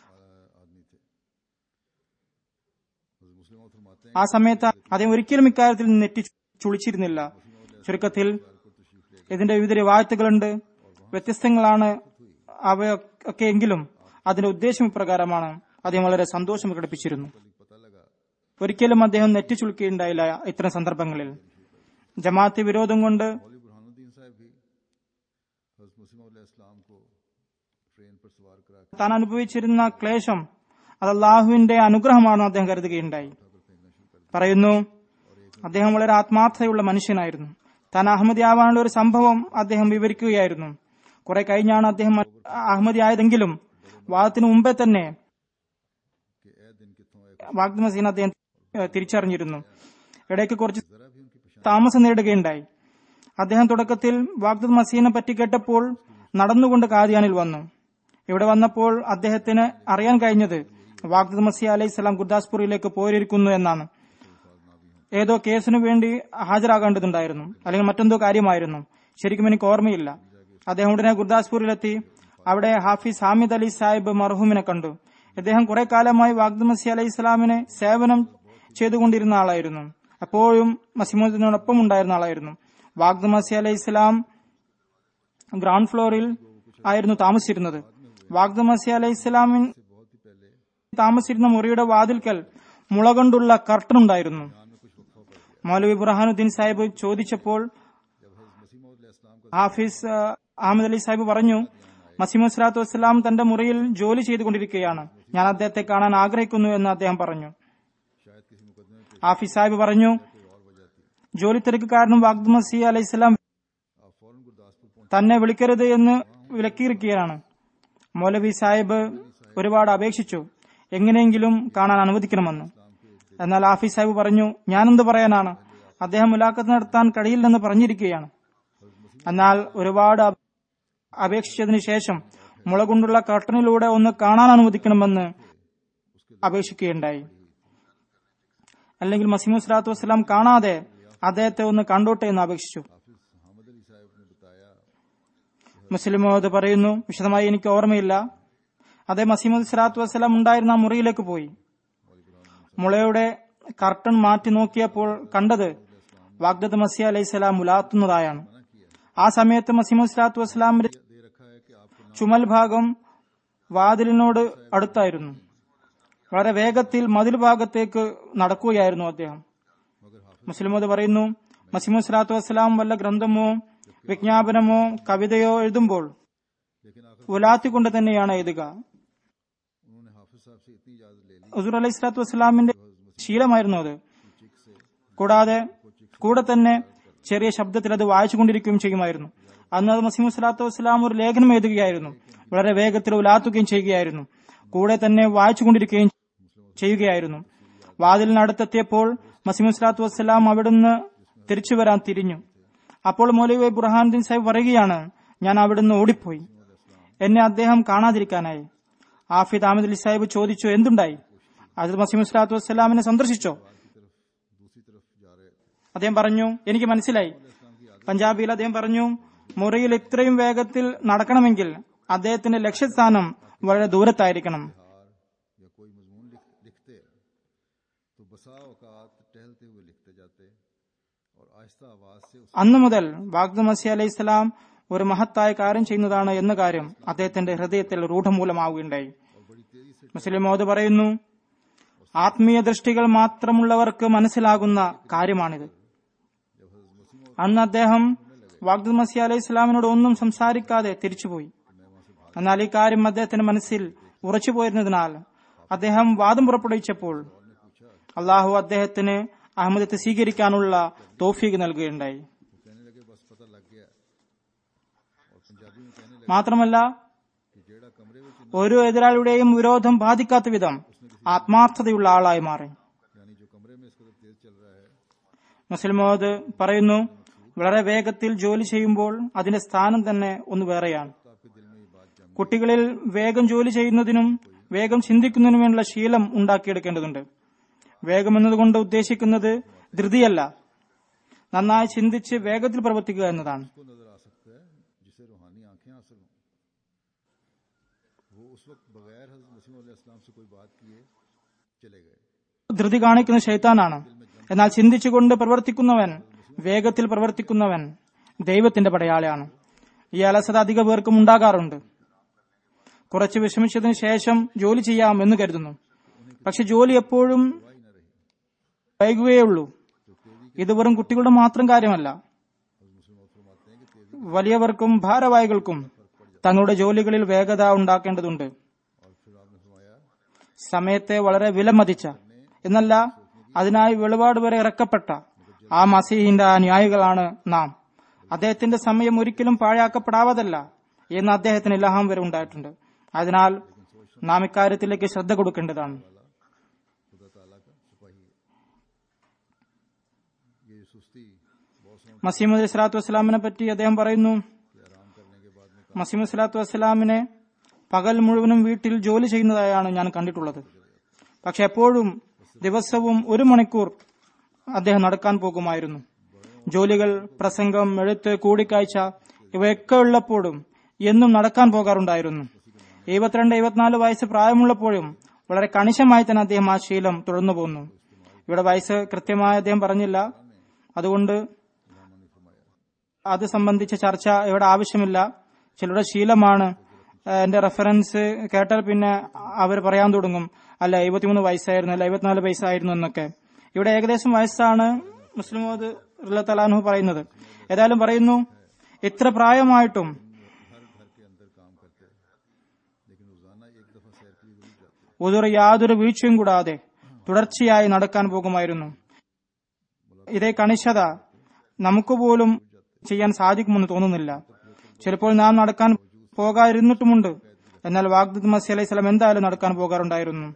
ആ സമയത്ത് അദ്ദേഹം ഒരിക്കലും ഇക്കാര്യത്തിൽ നെറ്റി ചുളിച്ചിരുന്നില്ല ചുരുക്കത്തിൽ ഇതിന്റെ വിവിധ റിവായത്തുകളുണ്ട് വ്യത്യസ്തങ്ങളാണ് അവയൊക്കെ എങ്കിലും അതിന്റെ ഉദ്ദേശം ഇപ്രകാരമാണ് അദ്ദേഹം വളരെ സന്തോഷം പ്രകടിപ്പിച്ചിരുന്നു ഒരിക്കലും അദ്ദേഹം നെറ്റി ചുളുക്കുകയുണ്ടായില്ല ഇത്തരം സന്ദർഭങ്ങളിൽ ജമാഅത്തി വിരോധം കൊണ്ട് मौली बुरहानुद्दीन साहब भी हजरत मुस्लिम इस्लाम को ट्रेन पर सवार करा के താൻ അനുഭവിച്ചിരുന്ന ക്ലേശം അത് അള്ളാഹുവിന്റെ അനുഗ്രഹമാണെന്ന് അദ്ദേഹം കരുതുകയുണ്ടായി പറയുന്നു അദ്ദേഹം വളരെ ആത്മാർത്ഥതയുള്ള മനുഷ്യനായിരുന്നു താൻ അഹമ്മദി ആവാനുള്ള ഒരു സംഭവം അദ്ദേഹം വിവരിക്കുകയായിരുന്നു കുറെ കഴിഞ്ഞാണ് അദ്ദേഹം അഹമ്മദി ആയതെങ്കിലും വാദത്തിന് മുമ്പേ തന്നെ कि ए दिन कितों ए വാഗ്ദ് മസീൻ അദ്ദേഹം ഏഹ്, തിരിച്ചറിഞ്ഞിരുന്നു ഇടയ്ക്ക് കുറച്ച് താമസം നേടുകയുണ്ടായി അദ്ദേഹം തുടക്കത്തിൽ വാഗ്ദത്ത് മസീനെ പറ്റി കേട്ടപ്പോൾ നടന്നുകൊണ്ട് കാദിയാനിൽ വന്നു ഇവിടെ വന്നപ്പോൾ അദ്ദേഹത്തിന് അറിയാൻ കഴിഞ്ഞത് വാഗ്ദത്ത് മസീ അലൈഹി സ്വലാം ഗുർദാസ്പൂരിലേക്ക് പോയിരിക്കുന്നു എന്നാണ് ഏതോ കേസിനു വേണ്ടി ഹാജരാകേണ്ടതുണ്ടായിരുന്നു അല്ലെങ്കിൽ മറ്റെന്തോ കാര്യമായിരുന്നു ശരിക്കും എനിക്ക് ഓർമ്മയില്ല അദ്ദേഹം ഉടനെ ഗുർദാസ്പൂരിലെത്തി അവിടെ ഹാഫിസ് ഹാമിദ് അലി സാഹിബ് മർഹൂമിനെ കണ്ടു അദ്ദേഹം കുറെ കാലമായി വാഗ്ദ് മസി അലൈഹി ഇസ്ലാമിനെ സേവനം ചെയ്തുകൊണ്ടിരുന്ന ആളായിരുന്നു അപ്പോഴും മസിമുദ്ദീനോടൊപ്പം ഉണ്ടായിരുന്ന ആളായിരുന്നു വാഗ്ദ് മസി അലൈഹി ഇസ്ലാം ഗ്രൗണ്ട് ഫ്ലോറിൽ ആയിരുന്നു താമസിച്ചിരുന്നത് വാഗ്ദ് മസി അലൈഹി ഇസ്ലാമിൻ താമസിച്ചിരുന്ന മുറിയുടെ വാതിൽക്കൽ മുള കൊണ്ടുള്ള കർട്ടൻ ഉണ്ടായിരുന്നു മൗലവി ബുർഹാനുദ്ദീൻ സാഹിബ് ചോദിച്ചപ്പോൾ ഹാഫിസ് ആ, അഹമ്മദ് അലി സാഹിബ് പറഞ്ഞു മസീമു സ്വലാത്തു വസ്സലാം തന്റെ മുറിയിൽ ജോലി ചെയ്തുകൊണ്ടിരിക്കുകയാണ് ഞാൻ അദ്ദേഹത്തെ കാണാൻ ആഗ്രഹിക്കുന്നു എന്ന് അദ്ദേഹം പറഞ്ഞു ഹാഫിസ് സാഹിബ് പറഞ്ഞു ജോലി തിരക്ക് കാരണം വാഗ്ദ് മസീ അലൈഹി സ്വലാം തന്നെ വിളിക്കരുത് എന്ന് വിലക്കിയിരിക്കുകയാണ് മൗലവി സാഹിബ് ഒരുപാട് അപേക്ഷിച്ചു എങ്ങനെയെങ്കിലും കാണാൻ അനുവദിക്കണമെന്ന് എന്നാൽ ആഫീസ് സാഹിബ് പറഞ്ഞു ഞാനെന്ത് പറയാനാണ് അദ്ദേഹം മുലാഖത്ത് നടത്താൻ കഴിയില്ലെന്ന് പറഞ്ഞിരിക്കുകയാണ് എന്നാൽ ഒരുപാട് അപ്- അപേക്ഷിച്ചതിന് ശേഷം മുള കൊണ്ടുള്ള കർട്ടനിലൂടെ ഒന്ന് കാണാൻ അനുവദിക്കണമെന്ന് അപേക്ഷിക്കുകയുണ്ടായി അല്ലെങ്കിൽ മസീമു സ്വലാത്തു വസ്സലാം കാണാതെ അദ്ദേഹത്തെ ഒന്ന് കണ്ടോട്ടെ എന്ന് അപേക്ഷിച്ചു മുസ്ലിം മുഹമ്മദ് പറയുന്നു വിശദമായി എനിക്ക് ഓർമ്മയില്ല അതേ മസീമുദ് സ്വലാത്തു വസ്സലാം ഉണ്ടായിരുന്ന ആ മുറിയിലേക്ക് പോയി മുളയുടെ കർട്ടൺ മാറ്റി നോക്കിയപ്പോൾ കണ്ടത് വാഗ്ദത്ത് മസി അലൈഹി സ്വലാം ഉലാത്തുന്നതായാണ് ആ സമയത്ത് മസീമുദ് സ്വലാത്തു വസ്സലാമിന്റെ ചുമൽ ഭാഗം വാതിലിനോട് അടുത്തായിരുന്നു വളരെ വേഗത്തിൽ മതിൽ ഭാഗത്തേക്ക് നടക്കുകയായിരുന്നു അദ്ദേഹം മുസ്ലിമോദ് പറയുന്നു മസീമു സ്വലാത്തു വസ്സലാം വല്ല ഗ്രന്ഥമോ വിജ്ഞാപനമോ കവിതയോ എഴുതുമ്പോൾ ഉലാത്തിക്കൊണ്ട് തന്നെയാണ് എഴുതുക उन्होंने हाफिज साहब से इतनी इजाजत ले ली ഹുസൂർ അലൈഹി സ്വലാത്തു വസ്സലാമിന്റെ ശീലമായിരുന്നു അത് കൂടാതെ കൂടെ തന്നെ ചെറിയ ശബ്ദത്തിൽ അത് വായിച്ചുകൊണ്ടിരിക്കുകയും ചെയ്യുമായിരുന്നു അന്ന് അത് മസീമു സ്വലാത്തു വസ്സലാം ഒരു ലേഖനം എഴുതുകയായിരുന്നു വളരെ വേഗത്തിൽ ഉലാത്തുകയും ചെയ്യുകയായിരുന്നു കൂടെ തന്നെ വായിച്ചുകൊണ്ടിരിക്കുകയും ചെയ്യുകയായിരുന്നു വാതിലിനടുത്തെത്തിയപ്പോൾ മസീമു സ്വലാത്തു വസ്സലാം അവിടുന്ന് തിരിച്ചു വരാൻ തിരിഞ്ഞു അപ്പോൾ മൗലവി ബുർഹാനുദ്ദീൻ സാഹിബ് പറയുകയാണ് ഞാൻ അവിടുന്ന് ഓടിപ്പോയി എന്നെ അദ്ദേഹം കാണാതിരിക്കാനായി ആഫിദ് അഹമ്മദ് അലി സാഹിബ് ചോദിച്ചു എന്തുണ്ടായി അസദ് മസീം സ്വലാത്തു വസ്സലാമിനെ സന്ദർശിച്ചോ അദ്ദേഹം പറഞ്ഞു എനിക്ക് മനസ്സിലായി പഞ്ചാബിയിൽ അദ്ദേഹം പറഞ്ഞു മുറിയിൽ ഇത്രയും വേഗത്തിൽ നടക്കണമെങ്കിൽ അദ്ദേഹത്തിന്റെ ലക്ഷ്യസ്ഥാനം വളരെ ദൂരത്തായിരിക്കണം या कोई मजमून लिख, लिखते तो बसा औकात टहलते हुए लिखते जाते और आहिस्ता आवाज से उस അന്നു മുതൽ വാഗ്ദ് മസി അലൈഹി സ്വലാം ഒരു മഹത്തായ കാര്യം ചെയ്യുന്നതാണ് എന്ന കാര്യം അദ്ദേഹത്തിന്റെ ഹൃദയത്തിൽ രൂഢമൂലമാവുകയുണ്ടായി മുസ്ലിം മോദ് പറയുന്നു ആത്മീയ ദൃഷ്ടികൾ മാത്രമുള്ളവർക്ക് മനസ്സിലാകുന്ന കാര്യമാണിത് അന്ന് അദ്ദേഹം വാഗ്ദ് മസി അലൈഹി സ്വലാമിനോട് ഒന്നും സംസാരിക്കാതെ തിരിച്ചുപോയി എന്നാൽ ഈ കാര്യം അദ്ദേഹത്തിന്റെ മനസ്സിൽ ഉറച്ചു പോയിരുന്നതിനാൽ അദ്ദേഹം വാദം പുറപ്പെടുവിച്ചപ്പോൾ അള്ളാഹു അദ്ദേഹത്തിന് അഹമ്മദത്തെ സ്വീകരിക്കാനുള്ള തോഫീക്ക് നൽകുകയുണ്ടായി कहने लगे बस पता लग गया और पंजाबी में कहने लगे മാത്രമല്ല कि जेड़ा कमरे में ഓരോ എതിരാളിയുടെയും വിരോധം ബാധിക്കാത്ത വിധം ആത്മാർത്ഥതയുള്ള ആളായി മാറി यानी जो कमरे में इस कदर तेज चल रहा है മുസ്ലിമോദ് പറയുന്നു വളരെ വേഗത്തിൽ ജോലി ചെയ്യുമ്പോൾ അതിന്റെ സ്ഥാനം തന്നെ ഒന്ന് വേറെയാണ് तो आपके दिल में ये बात जम കുട്ടികളിൽ വേഗം ജോലി ചെയ്യുന്നതിനും വേഗം ചിന്തിക്കുന്നതിനും വേണ്ടിയുള്ള ശീലം ഉണ്ടാക്കിയെടുക്കേണ്ടതുണ്ട് വേഗം എന്നതുകൊണ്ട് ഉദ്ദേശിക്കുന്നത് ധൃതിയല്ല നന്നായി ചിന്തിച്ച് വേഗത്തിൽ പ്രവർത്തിക്കുക എന്നതാണ് को नजर आ सकता है जिसे रूहानी आंखें हासिल हों वो उस वक्त बगैर हजरत मसीम इस्लाम से कोई बात किए चले गए ധൃതി കാണിക്കുന്ന ശൈത്താനാണ് എന്നാൽ ചിന്തിച്ചുകൊണ്ട് പ്രവർത്തിക്കുന്നവൻ വേഗത്തിൽ പ്രവർത്തിക്കുന്നവൻ ദൈവത്തിന്റെ പടയാളിയാണ് ഈ അലസത അധിക പേർക്കും ഉണ്ടാകാറുണ്ട് കുറച്ച് വിഷമിച്ചതിന് ശേഷം ജോലി ചെയ്യാം എന്ന് കരുതുന്നു പക്ഷെ ജോലി എപ്പോഴും വൈകുകയുള്ളൂ ഇത് വെറും കുട്ടികളുടെ മാത്രം കാര്യമല്ല വലിയവർക്കും ഭാരവാഹികൾക്കും തങ്ങളുടെ ജോലികളിൽ വേഗത ഉണ്ടാക്കേണ്ടതുണ്ട് സമയത്തെ വളരെ വിലമതിച്ച എന്നല്ല അതിനായി വെളിപാട് വരെ ഇറക്കപ്പെട്ട ആ മസീഹിന്റെ അനുയായികളാണ് നാം അദ്ദേഹത്തിന്റെ സമയം ഒരിക്കലും പാഴാക്കപ്പെടാവതല്ല എന്ന് അദ്ദേഹത്തിന് ഇലഹാം വരെ ഉണ്ടായിട്ടുണ്ട് അതിനാൽ നാം ഇക്കാര്യത്തിലേക്ക് ശ്രദ്ധ കൊടുക്കേണ്ടതാണ് खुदा ताला का सिपाही है ये सुस्ती बहुत समय മസീമദ് അലി സ്വലാത്തു വസ്സലാമിനെ പറ്റി അദ്ദേഹം പറയുന്നു आराम करने के बाद में മസീമദ് സ്വലാത്തു വസ്സലാമിനെ പകൽ മുഴുവനും വീട്ടിൽ ജോലി ചെയ്യുന്നതായാണ് ഞാൻ കണ്ടിട്ടുള്ളത് പക്ഷെ എപ്പോഴും ദിവസവും ഒരു മണിക്കൂർ അദ്ദേഹം നടക്കാൻ പോകുമായിരുന്നു ജോലികൾ പ്രസംഗം എഴുത്ത് കൂടിക്കാഴ്ച ഇവയൊക്കെ ഉള്ളപ്പോഴും എന്നും നടക്കാൻ പോകാറുണ്ടായിരുന്നു എഴുപത്തിരണ്ട് എഴുപത്തിനാല് വയസ്സ് പ്രായമുള്ളപ്പോഴും വളരെ കണിശമായി തന്നെ അദ്ദേഹം ആ ശീലം തുടർന്നു പോന്നു ഇവിടെ വയസ്സ് കൃത്യമായി അദ്ദേഹം പറഞ്ഞില്ല അതുകൊണ്ട് അത് സംബന്ധിച്ച ചർച്ച ഇവിടെ ആവശ്യമില്ല ചിലരുടെ ശീലമാണ് ഏഹ് എന്റെ റെഫറൻസ് കേട്ടാൽ പിന്നെ അവർ പറയാൻ തുടങ്ങും അല്ല എഴുപത്തിമൂന്ന് വയസ്സായിരുന്നു അല്ല എഴുപത്തിനാല് വയസ്സായിരുന്നു എന്നൊക്കെ ഇവിടെ ഏകദേശം വയസ്സാണ് മുസ്ലിമോദ് തലാൻഹു പറയുന്നത് ഏതായാലും പറയുന്നു ഇത്ര പ്രായമായിട്ടും ഉദുർ യാതൊരു വീഴ്ചയും കൂടാതെ തുടർച്ചയായി നടക്കാൻ പോകുമായിരുന്നു ഇതേ കണിശത നമുക്ക് പോലും ചെയ്യാൻ സാധിക്കുമെന്ന് തോന്നുന്നില്ല ചിലപ്പോൾ നാം നടക്കാൻ പോകാതിരുന്നിട്ടുമുണ്ട് എന്നാൽ വാഗ്ദത്ത് മസി അലൈഹി സ്വലം എന്തായാലും നടക്കാൻ പോകാറുണ്ടായിരുന്നു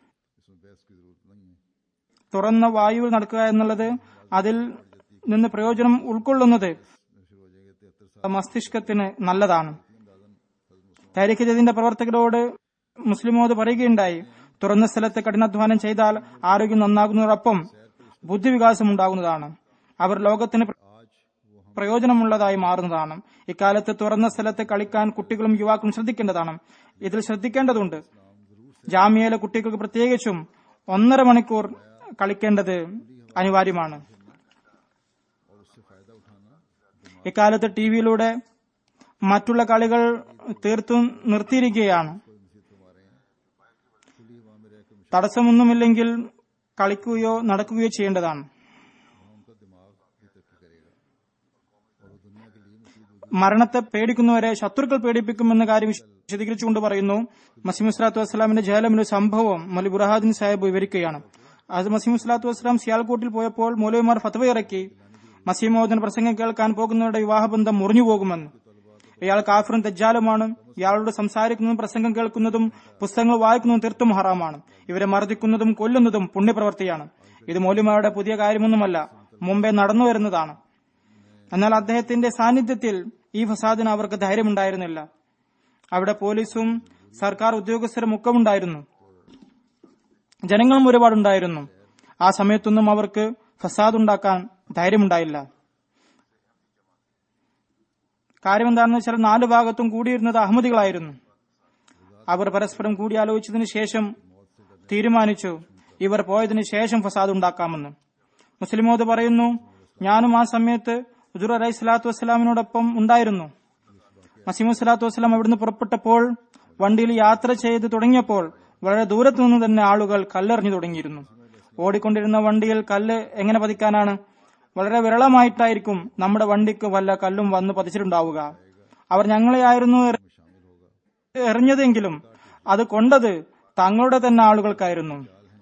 തുറന്ന വായുവിൽ നടക്കുക എന്നുള്ളത് അതിൽ നിന്ന് പ്രയോജനം ഉൾക്കൊള്ളുന്നത് മസ്തിഷ്കത്തിന് നല്ലതാണ് താരിഖ് ജദീന്റെ പ്രവർത്തകരോട് മുസ്ലിമോട് പറയുകയുണ്ടായി തുറന്ന സ്ഥലത്ത് കഠിനാധ്വാനം ചെയ്താൽ ആരോഗ്യം നന്നാകുന്നതോടൊപ്പം ബുദ്ധിവികാസം ഉണ്ടാകുന്നതാണ് അവർ ലോകത്തിന് പ്രയോജനമുള്ളതായി മാറുന്നതാണ് ഇക്കാലത്ത് തുറന്ന സ്ഥലത്ത് കളിക്കാൻ കുട്ടികളും യുവാക്കളും ശ്രദ്ധിക്കേണ്ടതാണ് ഇതിൽ ശ്രദ്ധിക്കേണ്ടതുണ്ട് ജാമ്യയിലെ കുട്ടികൾക്ക് പ്രത്യേകിച്ചും ഒന്നര മണിക്കൂർ കളിക്കേണ്ടത് അനിവാര്യമാണ് ഇക്കാലത്ത് ടിവിയിലൂടെ മറ്റുള്ള കളികൾ തീർത്തും നിർത്തിയിരിക്കുകയാണ് തടസ്സമൊന്നുമില്ലെങ്കിൽ കളിക്കുകയോ നടക്കുകയോ ചെയ്യേണ്ടതാണ് മരണത്തെ പേടിക്കുന്നവരെ ശത്രുക്കൾ പേടിപ്പിക്കുമെന്ന കാര്യം വിശദീകരിച്ചുകൊണ്ട് പറയുന്നു മസീം സ്വലാത്തു വസ്സലാമിന്റെ ജഹലമിന്റെ സംഭവം മലി ബുറഹാദിൻ സാഹിബ് വിവരിക്കുകയാണ് അത് മസീം സ്വലാത്തു വസ്സലാം സിയാൽകോട്ടിൽ പോയപ്പോൾ മൗലവിമാർ ഫത്വ ഇറക്കി മസീമോദൻ പ്രസംഗം കേൾക്കാൻ പോകുന്നവരുടെ വിവാഹബന്ധം മുറിഞ്ഞു പോകുമെന്ന് ഇയാൾ കാഫറും തെജ്ജാലുമാണ് ഇയാളോട് സംസാരിക്കുന്നതും പ്രസംഗം കേൾക്കുന്നതും പുസ്തകങ്ങൾ വായിക്കുന്നതും തീർത്തും ഹറാമാണ് ഇവരെ മർദ്ദിക്കുന്നതും കൊല്ലുന്നതും പുണ്യപ്രവർത്തിയാണ് ഇത് മൗലിമാരുടെ പുതിയ കാര്യമൊന്നുമല്ല മുമ്പേ നടന്നു വരുന്നതാണ് എന്നാൽ അദ്ദേഹത്തിന്റെ സാന്നിധ്യത്തിൽ ഈ ഫസാദിന് അവർക്ക് ധൈര്യമുണ്ടായിരുന്നില്ല അവിടെ പോലീസും സർക്കാർ ഉദ്യോഗസ്ഥരും ഒക്കെ ഉണ്ടായിരുന്നു ജനങ്ങളും ഒരുപാടുണ്ടായിരുന്നു ആ സമയത്തൊന്നും അവർക്ക് ഫസാദ് ഉണ്ടാക്കാൻ ധൈര്യമുണ്ടായില്ല കാര്യം എന്താണെന്ന് വെച്ചാൽ നാല് ഭാഗത്തും കൂടിയിരുന്നത് അഹമ്മദികളായിരുന്നു അവർ പരസ്പരം കൂടിയാലോചിച്ചതിനു ശേഷം തീരുമാനിച്ചു ഇവർ പോയതിനു ശേഷം ഫസാദ് ഉണ്ടാക്കാമെന്ന് മുസ്ലിമോദ് പറയുന്നു ഞാനും ആ സമയത്ത് ഹുജുർ അലൈഹി സ്വലാത്തു വസ്സലാമിനോടൊപ്പം ഉണ്ടായിരുന്നു മസീമു സ്വലാത്തു വസ്സലാം അവിടുന്ന് പുറപ്പെട്ടപ്പോൾ വണ്ടിയിൽ യാത്ര ചെയ്ത് തുടങ്ങിയപ്പോൾ വളരെ ദൂരത്തു നിന്ന് തന്നെ ആളുകൾ കല്ലെറിഞ്ഞു തുടങ്ങിയിരുന്നു ഓടിക്കൊണ്ടിരുന്ന വണ്ടിയിൽ കല്ല് എങ്ങനെ പതിക്കാനാണ് വളരെ വിരളമായിട്ടായിരിക്കും നമ്മുടെ വണ്ടിക്ക് വല്ല കല്ലും വന്ന് പതിച്ചിട്ടുണ്ടാവുക അവർ ഞങ്ങളെയായിരുന്നു എറി- എറിഞ്ഞതെങ്കിലും അത് കൊണ്ടത് തങ്ങളുടെ തന്നെ ആളുകൾക്കായിരുന്നു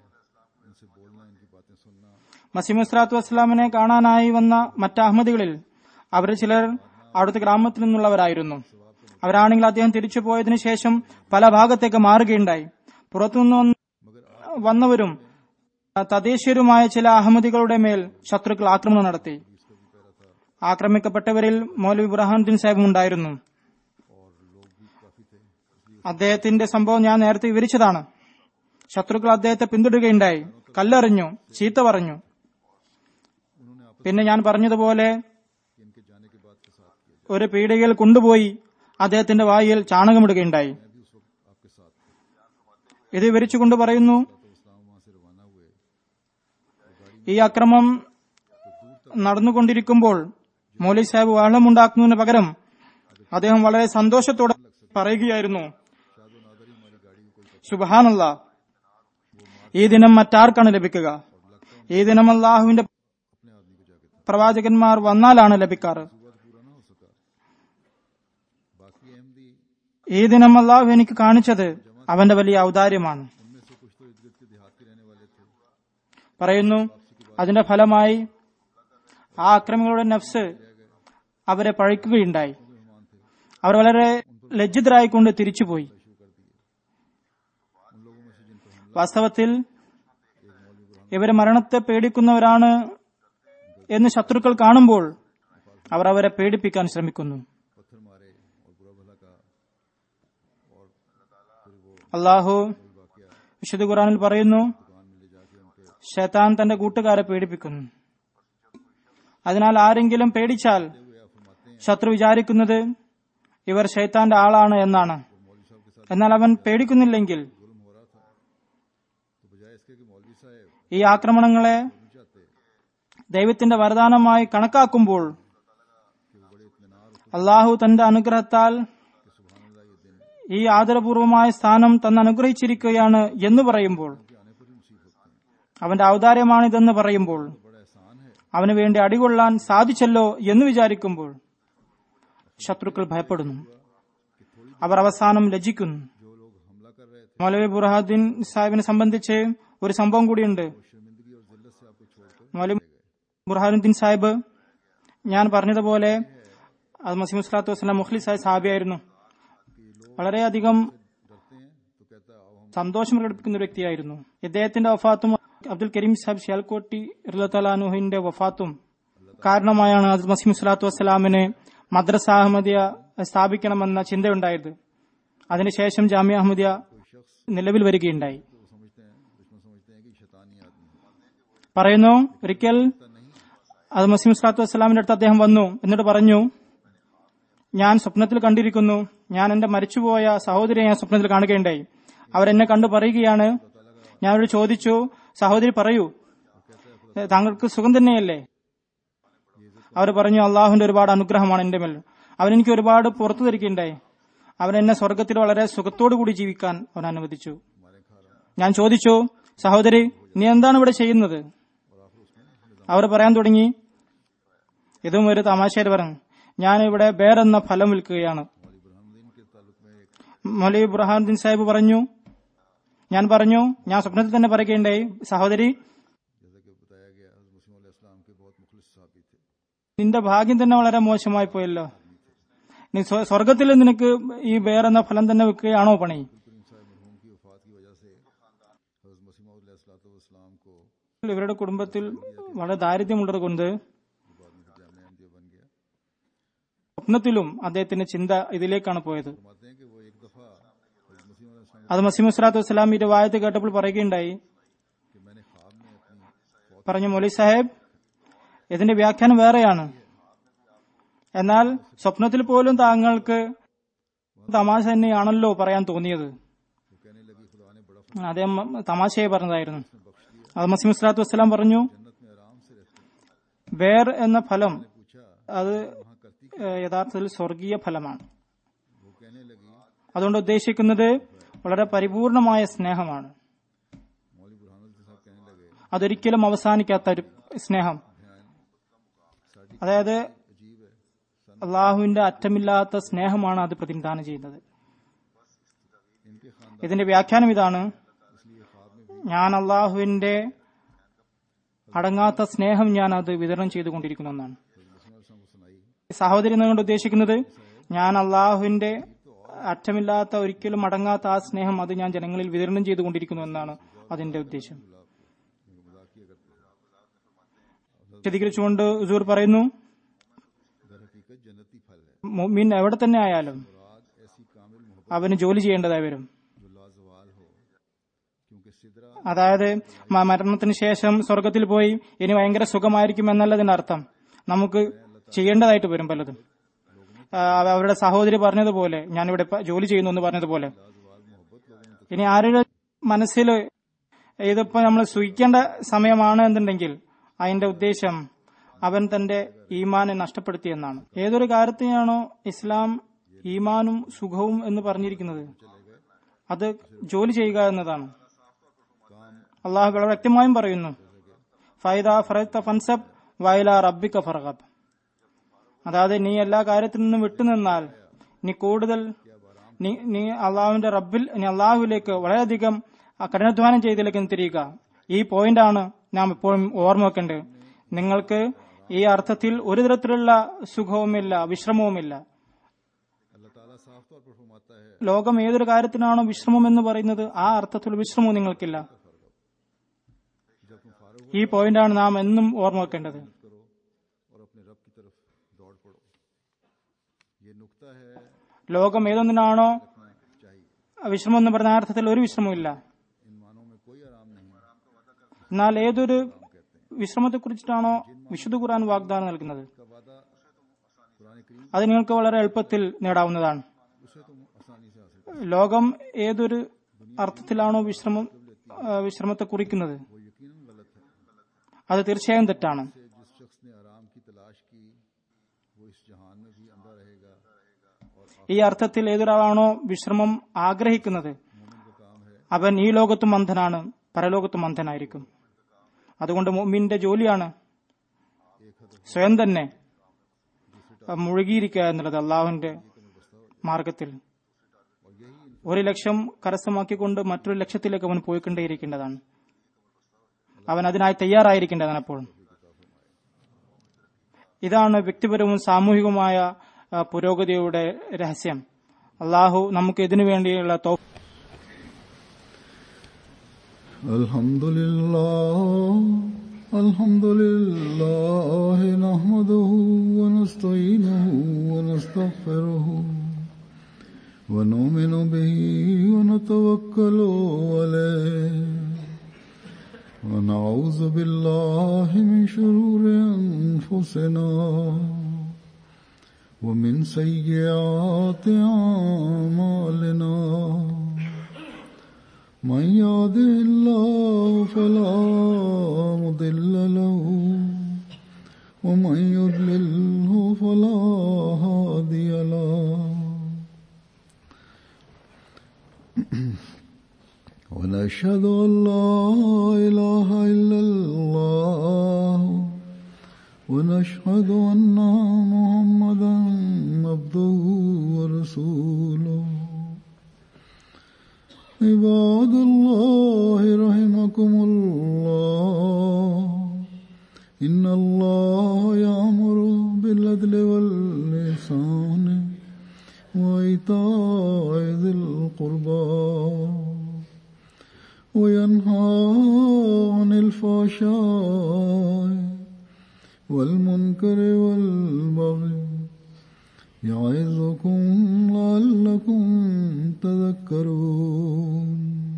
മസീമുസ്ലാത്തു വസ്സലാമിനെ കാണാനായി വന്ന മറ്റ് അഹമ്മദികളിൽ അവരിൽ ചിലർ അവിടുത്തെ ഗ്രാമത്തിൽ നിന്നുള്ളവരായിരുന്നു അവരാണെങ്കിൽ അദ്ദേഹം തിരിച്ചു പോയതിനു ശേഷം പല ഭാഗത്തേക്ക് മാറുകയുണ്ടായി പുറത്തുനിന്ന് വന്ന- വന്നവരും തദ്ദേശീയരുമായ ചില അഹമ്മദികളുടെ മേൽ ശത്രുക്കൾ ആക്രമണം നടത്തി ആക്രമിക്കപ്പെട്ടവരിൽ മൗലവി ബുർഹാനുദ്ദീൻ സാഹിബും ഉണ്ടായിരുന്നു അദ്ദേഹത്തിന്റെ സംഭവം ഞാൻ നേരത്തെ വിവരിച്ചതാണ് ശത്രുക്കൾ അദ്ദേഹത്തെ പിന്തുടരുകയുണ്ടായി കല്ലെറിഞ്ഞു ചീത്ത പറഞ്ഞു പിന്നെ ഞാൻ പറഞ്ഞതുപോലെ ഒരു പീടികയിൽ കൊണ്ടുപോയി അദ്ദേഹത്തിന്റെ വായിൽ ചാണകമിടുകയുണ്ടായി ഇത് വിവരിച്ചുകൊണ്ട് പറയുന്നു ഈ അക്രമം നടന്നുകൊണ്ടിരിക്കുമ്പോൾ മൗലി സാഹിബ് വെള്ളമുണ്ടാക്കുന്നതിന് പകരം അദ്ദേഹം വളരെ സന്തോഷത്തോടെ പറയുകയായിരുന്നു സുബഹാനല്ല ഈ ദിനം മറ്റാർക്കാണ് ലഭിക്കുക ഈ ദിനം അള്ളാഹുവിന്റെ പ്രവാചകന്മാർ വന്നാലാണ് ലഭിക്കാറ് ഈ ദിനം അള്ളാഹു എനിക്ക് കാണിച്ചത് അവന്റെ വലിയ ഔദാര്യമാണ് പറയുന്നു അതിന്റെ ഫലമായി ആ അക്രമികളുടെ നഫ്സ് അവരെ പഴിക്കുകയുണ്ടായി അവർ വളരെ ലജ്ജിതരായിക്കൊണ്ട് തിരിച്ചുപോയി വാസ്തവത്തിൽ ഇവരെ മരണത്തെ പേടിക്കുന്നവരാണ് എന്ന് ശത്രുക്കൾ കാണുമ്പോൾ അവർ അവരെ പേടിപ്പിക്കാൻ ശ്രമിക്കുന്നു അള്ളാഹു വിശുദ്ധ ഖുറാനിൽ പറയുന്നു ഷെത്താൻ തന്റെ കൂട്ടുകാരെ പേടിപ്പിക്കുന്നു അതിനാൽ ആരെങ്കിലും പേടിച്ചാൽ ശത്രു വിചാരിക്കുന്നത് ഇവർ ഷെയ്ത്താന്റെ ആളാണ് എന്നാണ് എന്നാൽ അവൻ പേടിക്കുന്നില്ലെങ്കിൽ तो बजाय इसके कि मौलवी साहब ഈ ആക്രമണങ്ങളെ ദൈവത്തിന്റെ വരദാനമായി കണക്കാക്കുമ്പോൾ അള്ളാഹു തന്റെ അനുഗ്രഹത്താൽ ഈ ആദരപൂർവമായ സ്ഥാനം തന്ന് അനുഗ്രഹിച്ചിരിക്കുകയാണ് എന്ന് പറയുമ്പോൾ അവന്റെ ഔദാര്യമാണിതെന്ന് പറയുമ്പോൾ അവന് വേണ്ടി അടികൊള്ളാൻ സാധിച്ചല്ലോ എന്ന് വിചാരിക്കുമ്പോൾ ശത്രുക്കൾ ഭയപ്പെടുന്നു അവർ അവസാനം ലജ്ജിക്കുന്നു മൗലവി ബുർഹാദ്ദീൻ സാഹിബിനെ സംബന്ധിച്ച് ഒരു സംഭവം കൂടിയുണ്ട് മൗലവി ബുർഹാനുദ്ദീൻ സാഹിബ് ഞാൻ പറഞ്ഞതുപോലെ അത് മസീം സ്വലാത്തു വസ്സലാം മുഖ്ലി സാഹിബ് സാഹിബിയായിരുന്നു വളരെയധികം സന്തോഷം പ്രകടിപ്പിക്കുന്ന ഒരു വ്യക്തിയായിരുന്നു ഇദ്ദേഹത്തിന്റെ വഫാത്തും അബ്ദുൽ കരീം സാഹിബ് ഷിയാൽക്കോട്ടി റിലത്തലാനുഹിന്റെ വഫാത്തും കാരണമായാണ് അത് മസീം സ്വലാത്തു വസ്സലാമിന് മദ്രസ അഹമ്മദിയ സ്ഥാപിക്കണമെന്ന ചിന്തയുണ്ടായത് അതിനുശേഷം ജാമ്യ അഹമ്മദിയ നിലവിൽ വരികയുണ്ടായി तो वो समझते हैं दुश्मन समझते हैं कि शैतानी आदमी है പറയുന്നു ഒരിക്കൽ അത് മസീം സ്വലാത്തു വസ്സലാമിന്റെ അടുത്ത് അദ്ദേഹം വന്നു എന്നിട്ട് പറഞ്ഞു ഞാൻ സ്വപ്നത്തിൽ കണ്ടിരിക്കുന്നു ഞാൻ എന്റെ മരിച്ചുപോയ സഹോദരിയെ ഞാൻ സ്വപ്നത്തിൽ കാണുകയുണ്ടായി അവരെന്നെ കണ്ടു പറയുകയാണ് ഞാൻ അവരോട് ചോദിച്ചു സഹോദരി പറയൂ "ഏ, താങ്കൾക്ക് സുഖം തന്നെയല്ലേ അവർ പറഞ്ഞു അള്ളാഹുവിന്റെ ഒരുപാട് അനുഗ്രഹമാണ് എന്റെ മേൽ അവൻ എനിക്ക് ഒരുപാട് പുറത്തു തരികയുണ്ടായി അവൻ എന്നെ സ്വർഗത്തിൽ വളരെ സുഖത്തോടു കൂടി ജീവിക്കാൻ അവൻ അനുവദിച്ചു ഞാൻ ചോദിച്ചു സഹോദരി നീ എന്താണ് ഇവിടെ ചെയ്യുന്നത് അവർ പറയാൻ തുടങ്ങി ഇതും ഒരു തമാശയിൽ പറഞ്ഞു ഞാൻ ഇവിടെ ബേർ എന്ന ഫലം വിൽക്കുകയാണ് മൗലവി ബുർഹാനുദ്ദീൻ സാഹിബ് പറഞ്ഞു ഞാൻ പറഞ്ഞു ഞാൻ സ്വപ്നത്തിൽ തന്നെ പറയുകയുണ്ടായി സഹോദരി जैसा कि बताया गया हज़रत मुस्लिम इस्लाम के बहुत मुखलिस साहबी थे നിന്റെ ഭാഗ്യം തന്നെ വളരെ മോശമായി പോയല്ലോ നീ സ്വ- സ്വർഗത്തിൽ നിനക്ക് ഈ ബേർ എന്ന ഫലം തന്നെ വെക്കുകയാണോ പണി करीम साहब मरहूम की वफात की वजह से हज़रत मसीम इस्लाम को ഇവരുടെ കുടുംബത്തിൽ വളരെ ദാരിദ്ര്യമുള്ളത് കൊണ്ട് बाद में जामिया अहमदिया बन गया സ്വപ്നത്തിലും അദ്ദേഹത്തിന്റെ ചിന്ത ഇതിലേക്കാണ് പോയത് फरमाते हैं कि वो एक दफ़ा हज़रत मसीम इस्लाम അത് മസീം സ്വലാത്തു വസ്സലാം ഈ വായത്ത് കേട്ടപ്പോൾ പറയുകയുണ്ടായി कि मैंने ख्वाब में अपनी പറഞ്ഞു മൊലി സാഹേബ് ഇതിന്റെ വ്യാഖ്യാനം വേറെയാണ് എന്നാൽ സ്വപ്നത്തിൽ പോലും താങ്കൾക്ക് തമാശ തന്നെയാണല്ലോ പറയാൻ തോന്നിയത് वो कहने लगी खुदा ने बड़ा അദ്ദേഹം തമാശയെ പറഞ്ഞതായിരുന്നു അത് മസീം സ്വലാത്തു വസ്സലാം പറഞ്ഞു जन्नत में आराम से रहती വേർ എന്ന ഫലം पूछा അത് वहाँ करती ഏഹ്, യഥാർത്ഥത്തിൽ സ്വർഗീയ ഫലമാണ് वो कहने लगी അതുകൊണ്ട് ഉദ്ദേശിക്കുന്നത് വളരെ പരിപൂർണമായ സ്നേഹമാണ് मौली बुरहानुद्दीन साहब कहने लगे അതൊരിക്കലും അവസാനിക്കാത്ത ഒരു സ്നേഹം അതായത് अजीब है അള്ളാഹുവിന്റെ അറ്റമില്ലാത്ത സ്നേഹമാണ് അത് പ്രതിനിധാനം ചെയ്യുന്നത് इनके खानदान ഇതിന്റെ വ്യാഖ്യാനം ഇതാണ് ഞാൻ അള്ളാഹുവിന്റെ അടങ്ങാത്ത സ്നേഹം ഞാൻ അത് വിതരണം ചെയ്തുകൊണ്ടിരിക്കുന്നു എന്നാണ് मुस्लिम को सुनाई സഹോദരി എന്നുകൊണ്ട് ഉദ്ദേശിക്കുന്നത് ഞാൻ അള്ളാഹുവിന്റെ അറ്റമില്ലാത്ത ഒരിക്കലും അടങ്ങാത്ത ആ സ്നേഹം അത് ഞാൻ ജനങ്ങളിൽ വിതരണം ചെയ്തുകൊണ്ടിരിക്കുന്നു എന്നാണ് അതിന്റെ ഉദ്ദേശം വിശദീകരിച്ചുകൊണ്ട് ഹുസൂർ പറയുന്നു दर हकीकत जन्नती फल है മുഅ്മിൻ എവിടെ തന്നെ ആയാലും मुराद ऐसी कामिल मोहब्बत അവന് ജോലി ചെയ്യേണ്ടതായി വരും जो लाजवाल हो क्योंकि सिदरा അതായത് മ- മരണത്തിന് ശേഷം സ്വർഗത്തിൽ പോയി ഇനി ഭയങ്കര സുഖമായിരിക്കും എന്നല്ലതിന്റെ അർത്ഥം നമുക്ക് ചെയ്യേണ്ടതായിട്ട് വരും പലതും ആ, അവരുടെ സഹോദരി പറഞ്ഞതുപോലെ ഞാനിവിടെ ഇപ്പൊ ജോലി ചെയ്യുന്നു എന്ന് പറഞ്ഞതുപോലെ ഇനി ആരുടെ മനസ്സിൽ ഇതിപ്പോ നമ്മൾ സൂഹിക്കേണ്ട സമയമാണ് എന്നുണ്ടെങ്കിൽ അതിന്റെ ഉദ്ദേശം അവൻ തന്റെ ഈമാനെ നഷ്ടപ്പെടുത്തി എന്നാണ് ഏതൊരു കാര്യത്തെയാണോ ഇസ്ലാം ഈമാനും സുഖവും എന്ന് പറഞ്ഞിരിക്കുന്നത് അത് ജോലി ചെയ്യുക എന്നതാണ് അള്ളാഹു വളരെ വ്യക്തമായും പറയുന്നു ഫൈദ ഫറത്ത ഫൻസബ് വയല റബ്ബിക്ക ഫർഗബ് അതായത് നീ എല്ലാ കാര്യത്തിൽ നിന്നും വിട്ടുനിന്നാൽ നീ കൂടുതൽ നീ നീ അള്ളാഹുവിന്റെ റബ്ബിൽ നീ അള്ളാഹുവിലേക്ക് വളരെയധികം ആ കഠിനാധ്വാനം ചെയ്തതിലേക്ക് നീ തിരിയുക ഈ പോയിന്റാണ് നാം എപ്പോഴും ഓർമ്മ വെക്കേണ്ടത് നിങ്ങൾക്ക് ഈ അർത്ഥത്തിൽ ഒരു തരത്തിലുള്ള സുഖവുമില്ല വിശ്രമവുമില്ല अल्लाह ताला साफ तौर पर फरमाता है ലോകം ഏതൊരു കാര്യത്തിനാണോ വിശ്രമം എന്ന് പറയുന്നത് ആ അർത്ഥത്തിൽ വിശ്രമവും നിങ്ങൾക്കില്ല ഈ പോയിന്റാണ് നാം എന്നും ഓർമ്മ വെക്കേണ്ടത് करो और अपने रब की तरफ दौड़ पड़ो ये नुक्ता है ലോകം ഏതൊന്നിനാണോ रखना चाहिए വിശ്രമം എന്ന് പറഞ്ഞ ആ അർത്ഥത്തിൽ ഒരു വിശ്രമവും ഇല്ല इन मानों में कोई आराम नहीं എന്നാൽ ഏതൊരു വിശ്രമത്തെക്കുറിച്ചിട്ടാണോ വിശുദ്ധ ഖുർആൻ വാഗ്ദാനം നൽകുന്നത് का वादा कुरान करीम അത് നിങ്ങൾക്ക് വളരെ എളുപ്പത്തിൽ നേടാവുന്നതാണ് उसे तुम आसानी से हासिल कर ലോകം ഏതൊരു അർത്ഥത്തിലാണോ വിശ്രമം ആ, വിശ്രമത്തെ കുറിക്കുന്നത് वो यकीनन गलत है അത് തീർച്ചയായും തെറ്റാണ് से जिस शख्स ने आराम की तलाश की वो इस जहान में भी अंधा रहेगा और ഈ അർത്ഥത്തിൽ ഏതൊരാളാണോ വിശ്രമം ആഗ്രഹിക്കുന്നത് मोमिन का काम है അവൻ ഈ ലോകത്തും അന്ധനാണ് പരലോകത്തും അന്ധനായിരിക്കും അതുകൊണ്ട് മുമ്മിന്റെ ജോലിയാണ് സ്വയം തന്നെ മുഴുകിയിരിക്കുക എന്നുള്ളത് അള്ളാഹുവിന്റെ മാർഗത്തിൽ ഒരു ലക്ഷ്യം കരസ്ഥമാക്കിക്കൊണ്ട് മറ്റൊരു ലക്ഷ്യത്തിലേക്ക് അവൻ പോയിക്കൊണ്ടേയിരിക്കേണ്ടതാണ് അവൻ അതിനായി തയ്യാറായിരിക്കേണ്ടതാണ് അപ്പോൾ ഇതാണ് വ്യക്തിപരവും സാമൂഹികവുമായ ആ, പുരോഗതിയുടെ രഹസ്യം അള്ളാഹു നമുക്ക് ഇതിനു വേണ്ടിയുള്ള തൗ الحمد لله الحمد لله نحمده ونستعينه ونستغفره ونؤمن به ونتوكل عليه ونعوذ بالله من شرور أنفسنا ومن سيئات أعمالنا من يهده الله فلا مضل له ومن يضلله فلا هادي له ونشهد أن لا إله إلا الله ونشهد أن محمدا عبده ورسوله عباد الله رحمكم الله إن الله يأمر بالعدل والإحسان وإيتاء ذي القربى وينهى عن الفحشاء والمنكر والبغي يعظكم لعلكم تذكرون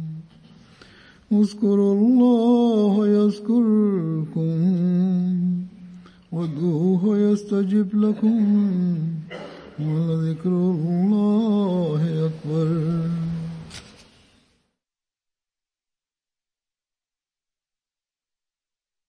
اذكروا الله يذكركم وادعوه يستجب لكم ولذكر الله أكبر